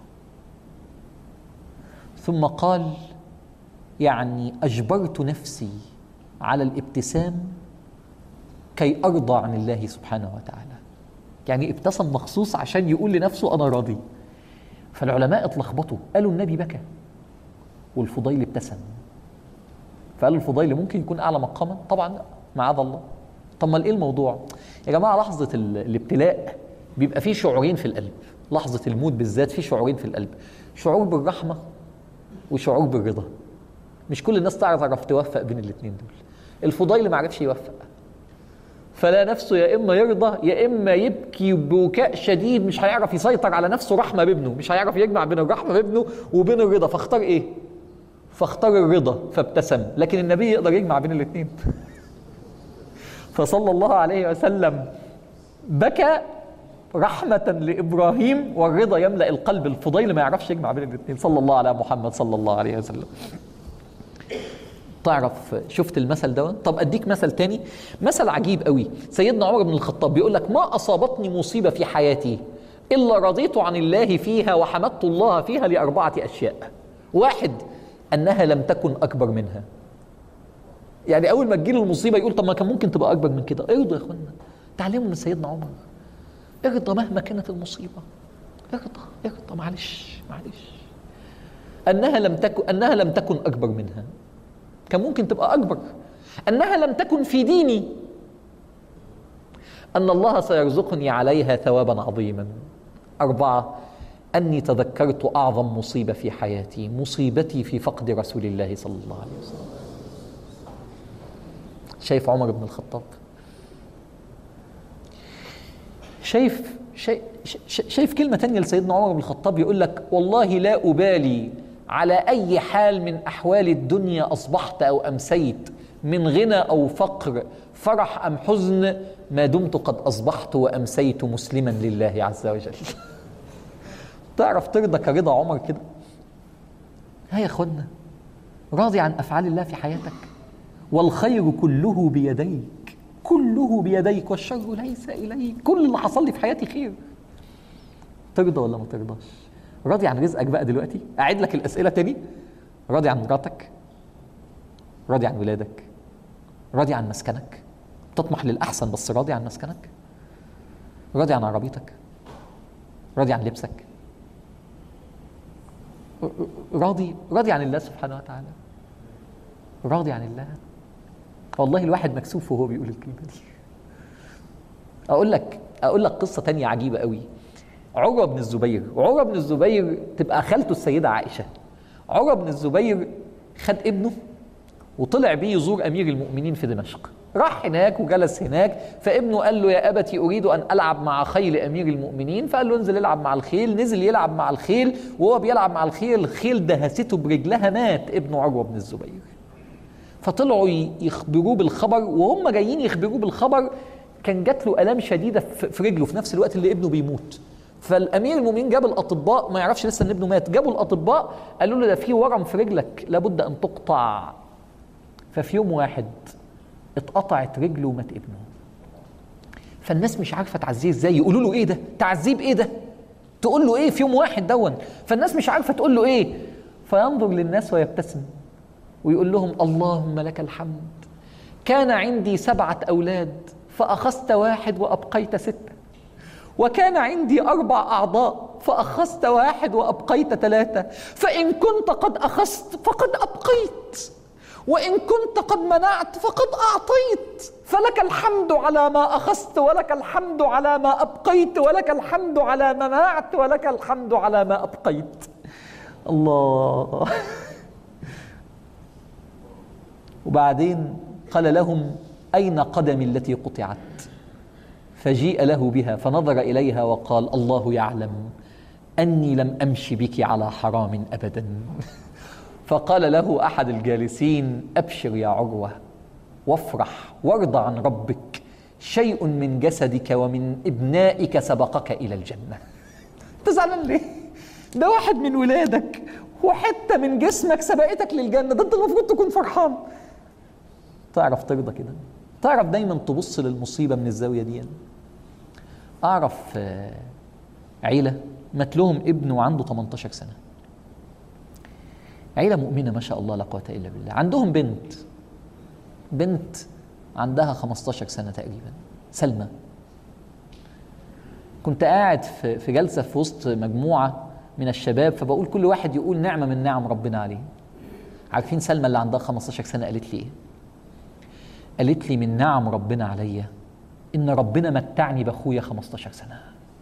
ثم قال يعني اجبرت نفسي على الابتسام كي ارضى عن الله سبحانه وتعالى يعني ابتسم مخصوص عشان يقول لنفسه انا راضي فالعلماء اتلخبطوا قالوا النبي بكى والفضيل ابتسم فقال الفضيل ممكن يكون اعلى مقاما طبعا لا معاذ الله طب ما ايه الموضوع يا جماعه لحظه ال- الابتلاء بيبقى فيه شعورين في القلب لحظه الموت بالذات فيه شعورين في القلب شعور بالرحمه وشعور بالرضا مش كل الناس تعرف توفق بين الاثنين دول الفضيل ما عرفش يوفق فلا نفسه يا اما يرضى يا اما يبكي ببكاء شديد مش هيعرف يسيطر على نفسه رحمه بابنه مش هيعرف يجمع بين الرحمه بابنه وبين الرضا فاختار ايه فاختار الرضا فابتسم لكن النبي يقدر يجمع بين الاثنين فصلى الله عليه وسلم بكى رحمة لإبراهيم والرضا يملأ القلب الفضيل ما يعرفش يجمع بين الاثنين صلى الله على محمد صلى الله عليه وسلم تعرف شفت المثل ده طب اديك مثل تاني مثل عجيب قوي سيدنا عمر بن الخطاب بيقول لك ما اصابتني مصيبه في حياتي الا رضيت عن الله فيها وحمدت الله فيها لاربعه اشياء واحد انها لم تكن اكبر منها يعني اول ما تجيله المصيبه يقول طب ما كان ممكن تبقى اكبر من كده ارضى يا اخوانا تعلموا من سيدنا عمر ارضى مهما كانت المصيبه ارضى ارضى معلش معلش انها لم تكن انها لم تكن اكبر منها كان ممكن تبقى اكبر انها لم تكن في ديني ان الله سيرزقني عليها ثوابا عظيما اربعه اني تذكرت اعظم مصيبه في حياتي مصيبتي في فقد رسول الله صلى الله عليه وسلم شايف عمر بن الخطاب شايف شايف, شايف كلمة تانية لسيدنا عمر بن الخطاب يقول لك والله لا أبالي على أي حال من أحوال الدنيا أصبحت أو أمسيت من غنى أو فقر فرح أم حزن ما دمت قد أصبحت وأمسيت مسلما لله عز وجل تعرف ترضى كرضا عمر كده ها يا اخوانا راضي عن افعال الله في حياتك والخير كله بيديك كله بيديك والشر ليس اليك كل اللي حصل لي في حياتي خير ترضى ولا ما ترضاش راضي عن رزقك بقى دلوقتي اعيد لك الاسئله تاني راضي عن مراتك راضي عن ولادك راضي عن مسكنك تطمح للاحسن بس راضي عن مسكنك راضي عن عربيتك راضي عن لبسك راضي راضي عن الله سبحانه وتعالى راضي عن الله والله الواحد مكسوف وهو بيقول الكلمه دي اقول لك اقول لك قصه تانية عجيبه قوي عروه بن الزبير عروه بن الزبير تبقى خالته السيده عائشه عروه بن الزبير خد ابنه وطلع بيه يزور امير المؤمنين في دمشق راح هناك وجلس هناك فابنه قال له يا ابتي اريد ان العب مع خيل امير المؤمنين فقال له انزل العب مع الخيل نزل يلعب مع الخيل وهو بيلعب مع الخيل الخيل دهسته برجلها مات ابنه عروه بن الزبير فطلعوا ي- يخبروه بالخبر وهم جايين يخبروه بالخبر كان جات له الام شديده في في رجله في نفس الوقت اللي ابنه بيموت فالامير المؤمنين جاب الاطباء ما يعرفش لسه ان ابنه مات جابوا الاطباء قالوا له ده في ورم في رجلك لابد ان تقطع ففي يوم واحد اتقطعت رجله ومات ابنه فالناس مش عارفه تعزيه ازاي يقولوا له ايه ده تعذيب ايه ده تقول له ايه في يوم واحد دون فالناس مش عارفه تقول له ايه فينظر للناس ويبتسم ويقول لهم اللهم لك الحمد كان عندي سبعه اولاد فاخذت واحد وابقيت سته وكان عندي اربع اعضاء فاخذت واحد وابقيت ثلاثه فان كنت قد اخذت فقد ابقيت وان كنت قد منعت فقد اعطيت فلك الحمد على ما اخذت ولك الحمد على ما ابقيت ولك الحمد على ما منعت ولك الحمد على ما ابقيت الله وبعدين قال لهم اين قدمي التي قطعت فجيء له بها فنظر اليها وقال الله يعلم اني لم امش بك على حرام ابدا فقال له احد الجالسين ابشر يا عروه وافرح وارض عن ربك شيء من جسدك ومن ابنائك سبقك الى الجنه انت زعلان ليه ده واحد من ولادك وحته من جسمك سبقتك للجنه ده انت المفروض تكون فرحان تعرف ترضى كده تعرف دايما تبص للمصيبه من الزاويه دي اعرف آه، عيله مات لهم ابن وعنده 18 سنه عيله مؤمنه ما شاء الله لا قوه الا بالله عندهم بنت بنت عندها 15 سنه تقريبا سلمى كنت قاعد في في جلسه في وسط مجموعه من الشباب فبقول كل واحد يقول نعمه من نعم ربنا عليه عارفين سلمى اللي عندها 15 سنه قالت لي ايه قالت لي من نعم ربنا عليا ان ربنا متعني باخويا 15 سنه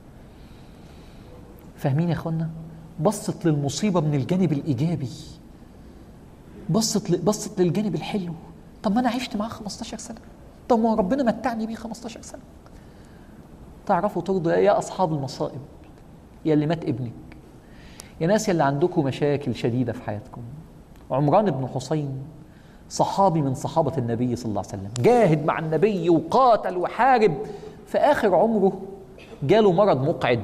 فاهمين يا اخوانا بصت للمصيبه من الجانب الايجابي بصت ل... بصت للجانب الحلو طب ما انا عشت معاه 15 سنه طب ما هو ربنا متعني بيه 15 سنه تعرفوا ترضوا يا اصحاب المصائب يا اللي مات ابنك يا ناس يا اللي عندكم مشاكل شديده في حياتكم عمران بن حسين صحابي من صحابة النبي صلى الله عليه وسلم جاهد مع النبي وقاتل وحارب في آخر عمره جاله مرض مقعد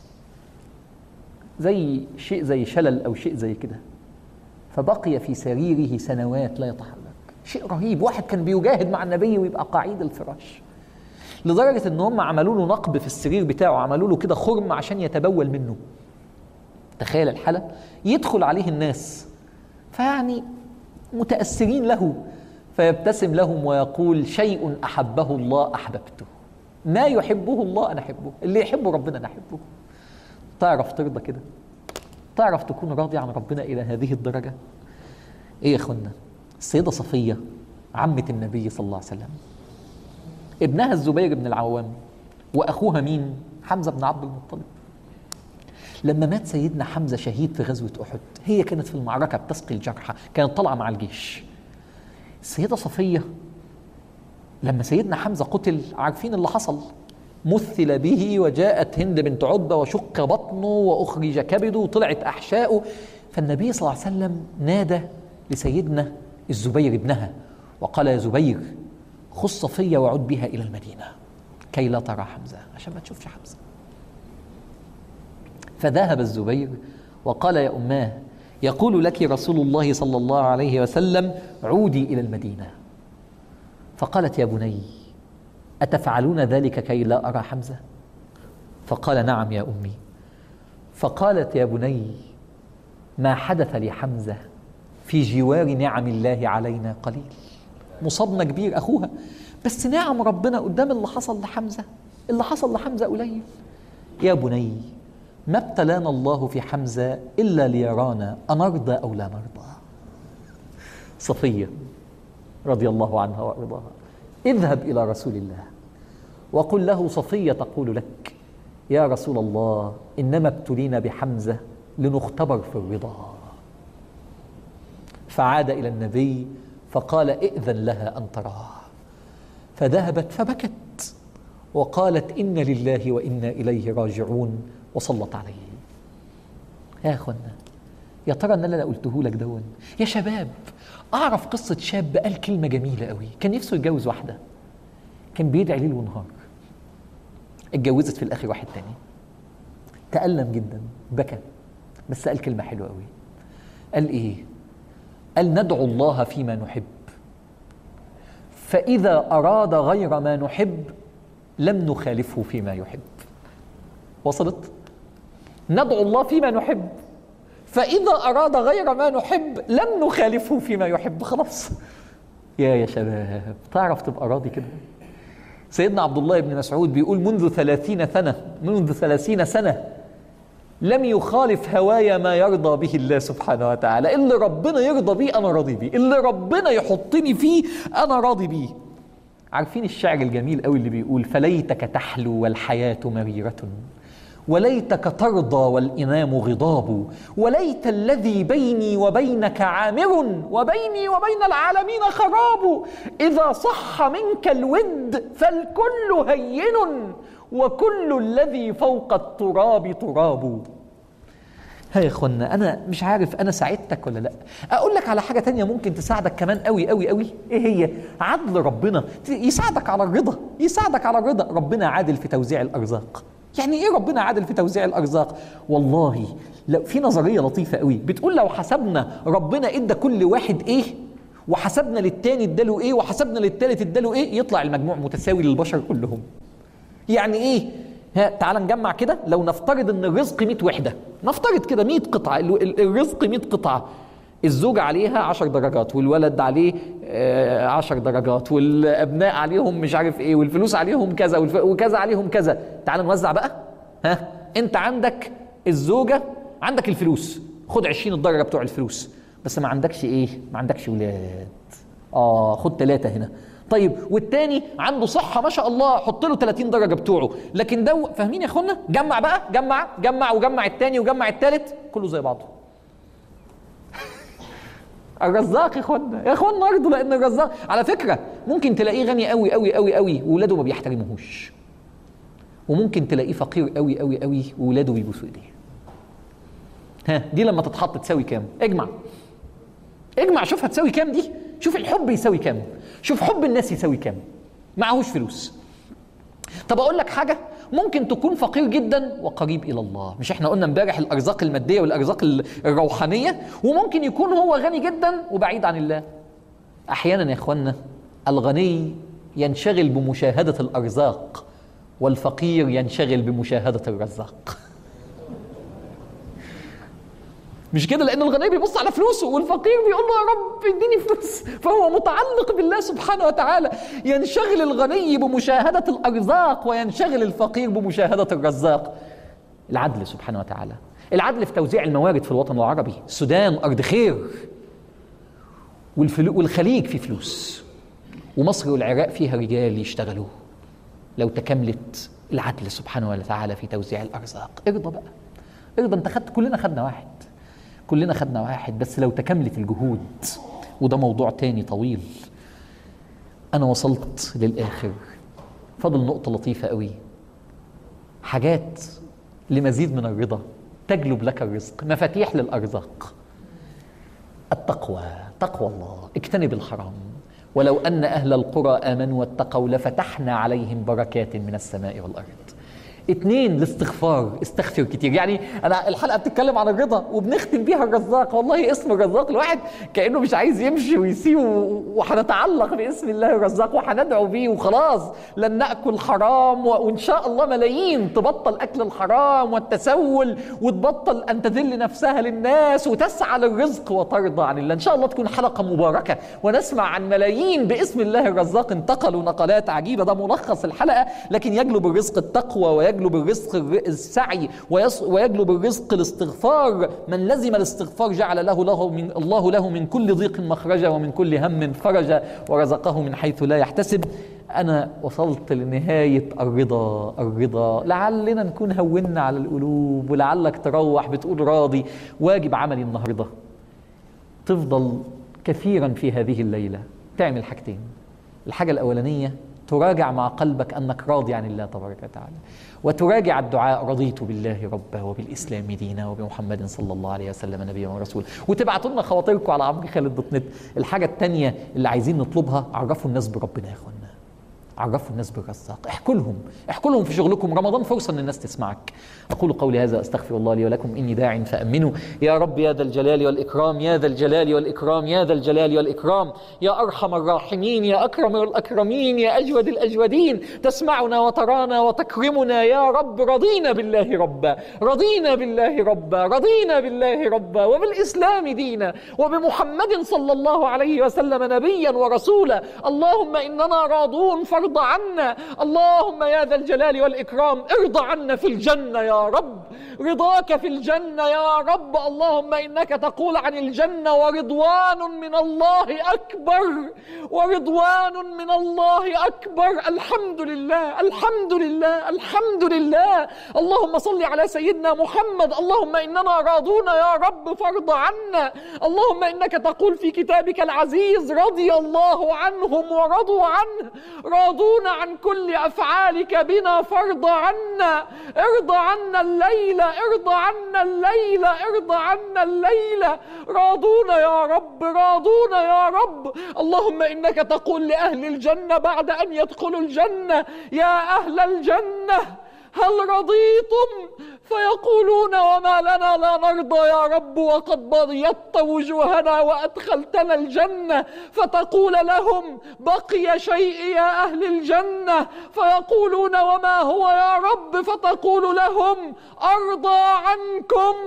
زي شيء زي شلل أو شيء زي كده فبقي في سريره سنوات لا يتحرك شيء رهيب واحد كان بيجاهد مع النبي ويبقى قعيد الفراش لدرجة ان هم عملوا له نقب في السرير بتاعه عملوا له كده خرم عشان يتبول منه تخيل الحالة يدخل عليه الناس فيعني متأثرين له فيبتسم لهم ويقول شيء أحبه الله أحببته ما يحبه الله أنا أحبه اللي يحبه ربنا أنا أحبه تعرف ترضى كده تعرف تكون راضي عن ربنا إلى هذه الدرجة إيه يا أخوانا السيدة صفية عمة النبي صلى الله عليه وسلم ابنها الزبير بن العوام وأخوها مين حمزة بن عبد المطلب لما مات سيدنا حمزة شهيد في غزوة أحد هي كانت في المعركة بتسقي الجرحى كانت طالعة مع الجيش السيدة صفية لما سيدنا حمزة قتل عارفين اللي حصل مثل به وجاءت هند بنت عتبة وشق بطنه وأخرج كبده وطلعت أحشاؤه فالنبي صلى الله عليه وسلم نادى لسيدنا الزبير ابنها وقال يا زبير خذ صفية وعد بها إلى المدينة كي لا ترى حمزة عشان ما تشوفش حمزة فذهب الزبير وقال يا أماه يقول لك رسول الله صلى الله عليه وسلم عودي إلى المدينة فقالت يا بني أتفعلون ذلك كي لا أرى حمزة فقال نعم يا أمي فقالت يا بني ما حدث لحمزة في جوار نعم الله علينا قليل مصابنا كبير أخوها بس نعم ربنا قدام اللي حصل لحمزة اللي حصل لحمزة قليل يا بني ما ابتلانا الله في حمزة إلا ليرانا أنرضى أو لا نرضى صفية رضي الله عنها وأرضاها اذهب إلى رسول الله وقل له صفية تقول لك يا رسول الله إنما ابتلينا بحمزة لنختبر في الرضا فعاد إلى النبي فقال ائذن لها أن تراه فذهبت فبكت وقالت إن لله وإنا إليه راجعون وصلت عليه يا أخوانا يا ترى ان انا اللي قلته لك دون يا شباب اعرف قصه شاب قال كلمه جميله قوي كان نفسه يتجوز واحده كان بيدعي ليل ونهار اتجوزت في الاخر واحد تاني تألم جدا بكى بس قال كلمه حلوه قوي قال ايه قال ندعو الله فيما نحب فاذا اراد غير ما نحب لم نخالفه فيما يحب وصلت ندعو الله فيما نحب فإذا أراد غير ما نحب لم نخالفه فيما يحب خلاص يا يا شباب تعرف تبقى راضي كده سيدنا عبد الله بن مسعود بيقول منذ ثلاثين سنة منذ ثلاثين سنة لم يخالف هوايا ما يرضى به الله سبحانه وتعالى اللي ربنا يرضى بيه أنا راضي بيه اللي ربنا يحطني فيه أنا راضي بيه عارفين الشعر الجميل قوي اللي بيقول فليتك تحلو والحياة مريرة وليتك ترضى والإنام غضاب وليت الذي بيني وبينك عامر وبيني وبين العالمين خراب إذا صح منك الود فالكل هين وكل الذي فوق التراب تراب ها يا اخوانا انا مش عارف انا ساعدتك ولا لا اقول لك على حاجه تانية ممكن تساعدك كمان قوي قوي قوي ايه هي عدل ربنا يساعدك على الرضا يساعدك على الرضا ربنا عادل في توزيع الارزاق يعني ايه ربنا عادل في توزيع الارزاق والله لو في نظريه لطيفه قوي بتقول لو حسبنا ربنا ادى كل واحد ايه وحسبنا للتاني اداله ايه وحسبنا للتالت اداله ايه يطلع المجموع متساوي للبشر كلهم يعني ايه ها تعال نجمع كده لو نفترض ان الرزق 100 وحده نفترض كده 100 قطعه ال- ال- الرزق 100 قطعه الزوجة عليها 10 درجات والولد عليه 10 درجات والابناء عليهم مش عارف ايه والفلوس عليهم كذا والف... وكذا عليهم كذا تعال نوزع بقى ها انت عندك الزوجة عندك الفلوس خد 20 الدرجة بتوع الفلوس بس ما عندكش ايه ما عندكش ولاد اه خد ثلاثة هنا طيب والتاني عنده صحة ما شاء الله حط له 30 درجة بتوعه لكن ده فاهمين يا اخوانا جمع بقى جمع جمع وجمع التاني وجمع التالت كله زي بعضه الرزاق يا اخوانا يا اخوانا ارضوا لان الرزاق على فكره ممكن تلاقيه غني قوي قوي قوي قوي واولاده ما بيحترموهوش وممكن تلاقيه فقير قوي قوي قوي واولاده بيبوسوا ايديه ها دي لما تتحط تساوي كام اجمع اجمع شوف هتساوي كام دي شوف الحب يساوي كام شوف حب الناس يساوي كام معهوش فلوس طب اقول لك حاجه ممكن تكون فقير جدا وقريب الى الله مش احنا قلنا امبارح الارزاق الماديه والارزاق ال- الروحانيه وممكن يكون هو غني جدا وبعيد عن الله احيانا يا اخوانا الغني ينشغل بمشاهده الارزاق والفقير ينشغل بمشاهده الرزاق مش كده لان الغني بيبص على فلوسه والفقير بيقول له يا رب اديني فلوس فهو متعلق بالله سبحانه وتعالى ينشغل الغني بمشاهده الارزاق وينشغل الفقير بمشاهده الرزاق العدل سبحانه وتعالى العدل في توزيع الموارد في الوطن العربي السودان ارض خير والفلو والخليج فيه فلوس ومصر والعراق فيها رجال يشتغلوا لو تكاملت العدل سبحانه وتعالى في توزيع الارزاق ارضى بقى ارضى انت خدت كلنا خدنا واحد كلنا خدنا واحد بس لو تكاملت الجهود وده موضوع تاني طويل انا وصلت للاخر فاضل نقطه لطيفه قوي حاجات لمزيد من الرضا تجلب لك الرزق مفاتيح للارزاق التقوى تقوى الله اجتنب الحرام ولو ان اهل القرى امنوا واتقوا لفتحنا عليهم بركات من السماء والارض اتنين الاستغفار استغفر كتير يعني انا الحلقه بتتكلم عن الرضا وبنختم بيها الرزاق والله اسم الرزاق الواحد كانه مش عايز يمشي ويسيبه وهنتعلق باسم الله الرزاق وهندعو بيه وخلاص لن ناكل حرام و- وان شاء الله ملايين تبطل اكل الحرام والتسول وتبطل ان تذل نفسها للناس وتسعى للرزق وترضى عن الله ان شاء الله تكون حلقه مباركه ونسمع عن ملايين باسم الله الرزاق انتقلوا نقلات عجيبه ده ملخص الحلقه لكن يجلب الرزق التقوى ويجلب الرزق الر- السعي ويص- ويجلب الرزق الاستغفار من لزم الاستغفار جعل له له من الله له من كل ضيق مخرجا ومن كل هم فرجا ورزقه من حيث لا يحتسب أنا وصلت لنهاية الرضا الرضا لعلنا نكون هونا على القلوب ولعلك تروح بتقول راضي واجب عملي النهارده تفضل كثيرا في هذه الليلة تعمل حاجتين الحاجة الأولانية تراجع مع قلبك انك راضي عن الله تبارك وتعالى وتراجع الدعاء رضيت بالله ربا وبالاسلام دينا وبمحمد صلى الله عليه وسلم نبيا ورسولا وتبعتوا لنا خواطركم على عمرو خالد دوت نت الحاجه الثانيه اللي عايزين نطلبها عرفوا الناس بربنا يا اخوانا عرفوا الناس بالرزاق احكوا لهم احكوا لهم في شغلكم رمضان فرصه ان الناس تسمعك اقول قولي هذا استغفر الله لي ولكم اني داع فامنوا يا رب يا ذا الجلال والاكرام يا ذا الجلال والاكرام يا ذا الجلال والاكرام يا ارحم الراحمين يا اكرم الاكرمين يا اجود الاجودين تسمعنا وترانا وتكرمنا يا رب رضينا بالله ربا رضينا بالله ربا رضينا بالله ربا وبالاسلام دينا وبمحمد صلى الله عليه وسلم نبيا ورسولا اللهم اننا راضون فرض عنا اللهم يا ذا الجلال والاكرام ارضى عنا في الجنه يا رب رضاك في الجنه يا رب اللهم انك تقول عن الجنه ورضوان من الله اكبر ورضوان من الله اكبر الحمد لله الحمد لله الحمد لله اللهم صل على سيدنا محمد اللهم اننا راضون يا رب فارض عنا اللهم انك تقول في كتابك العزيز رضي الله عنهم ورضوا عنه راضون عن كل افعالك بنا فارض عنا ارضى عنا الليله ارضى عنا الليله ارضى عنا الليله راضون يا رب راضون يا رب اللهم انك تقول لاهل الجنه بعد ان يدخلوا الجنه يا اهل الجنه هل رضيتم فيقولون وما لنا لا نرضى يا رب وقد بيضت وجوهنا وادخلتنا الجنه فتقول لهم بقي شيء يا اهل الجنه فيقولون وما هو يا رب فتقول لهم ارضى عنكم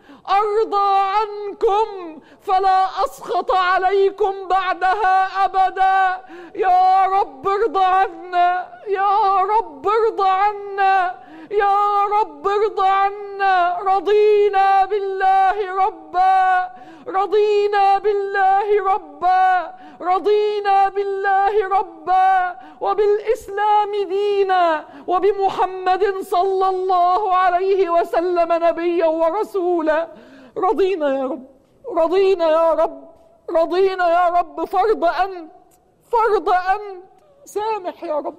ارضى عنكم فلا اسخط عليكم بعدها ابدا يا رب ارضى عنا يا رب ارضى عنا يا رب ارضى عنا رضينا بالله ربا رضينا بالله ربا رضينا بالله ربا وبالاسلام دينا وبمحمد صلى الله عليه وسلم نبيا ورسولا رضينا يا رب رضينا يا رب رضينا يا رب فرض انت فرض انت سامح يا رب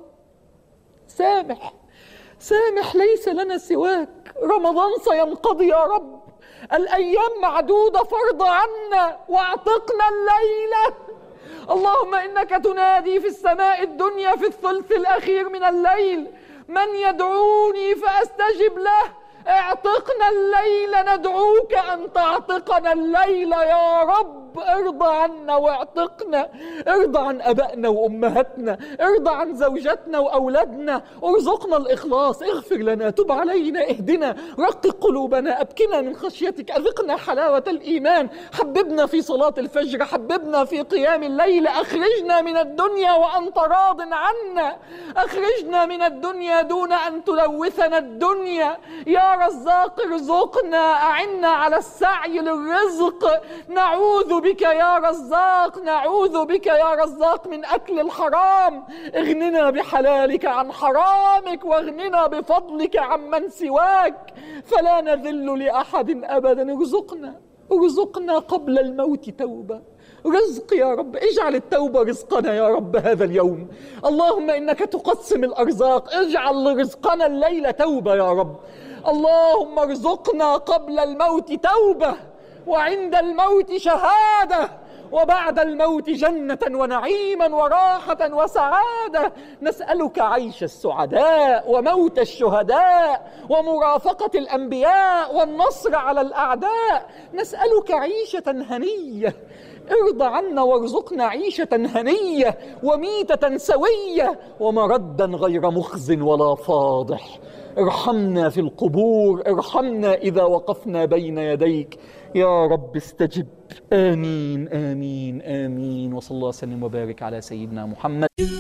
سامح سامح ليس لنا سواك رمضان سينقضي يا رب الايام معدوده فرض عنا واعتقنا الليله اللهم انك تنادي في السماء الدنيا في الثلث الاخير من الليل من يدعوني فاستجب له اعتقنا الليل ندعوك ان تعتقنا الليل يا رب ارضى عنا واعتقنا ارضى عن ابائنا وامهاتنا ارضى عن زوجاتنا واولادنا ارزقنا الاخلاص اغفر لنا تب علينا اهدنا رقق قلوبنا ابكنا من خشيتك اذقنا حلاوه الايمان حببنا في صلاه الفجر حببنا في قيام الليل اخرجنا من الدنيا وانت راض عنا اخرجنا من الدنيا دون ان تلوثنا الدنيا يا رزاق ارزقنا اعنا على السعي للرزق نعوذ بك يا رزاق نعوذ بك يا رزاق من اكل الحرام اغننا بحلالك عن حرامك واغننا بفضلك عمن سواك فلا نذل لاحد ابدا ارزقنا ارزقنا قبل الموت توبه رزق يا رب اجعل التوبة رزقنا يا رب هذا اليوم اللهم إنك تقسم الأرزاق اجعل رزقنا الليلة توبة يا رب اللهم ارزقنا قبل الموت توبة وعند الموت شهادة وبعد الموت جنة ونعيما وراحة وسعادة نسألك عيش السعداء وموت الشهداء ومرافقة الأنبياء والنصر على الأعداء نسألك عيشة هنية ارضى عنا وارزقنا عيشة هنية وميتة سوية ومردا غير مخز ولا فاضح ارحمنا في القبور ارحمنا إذا وقفنا بين يديك يا رب استجب آمين آمين آمين وصلى الله وسلم وبارك على سيدنا محمد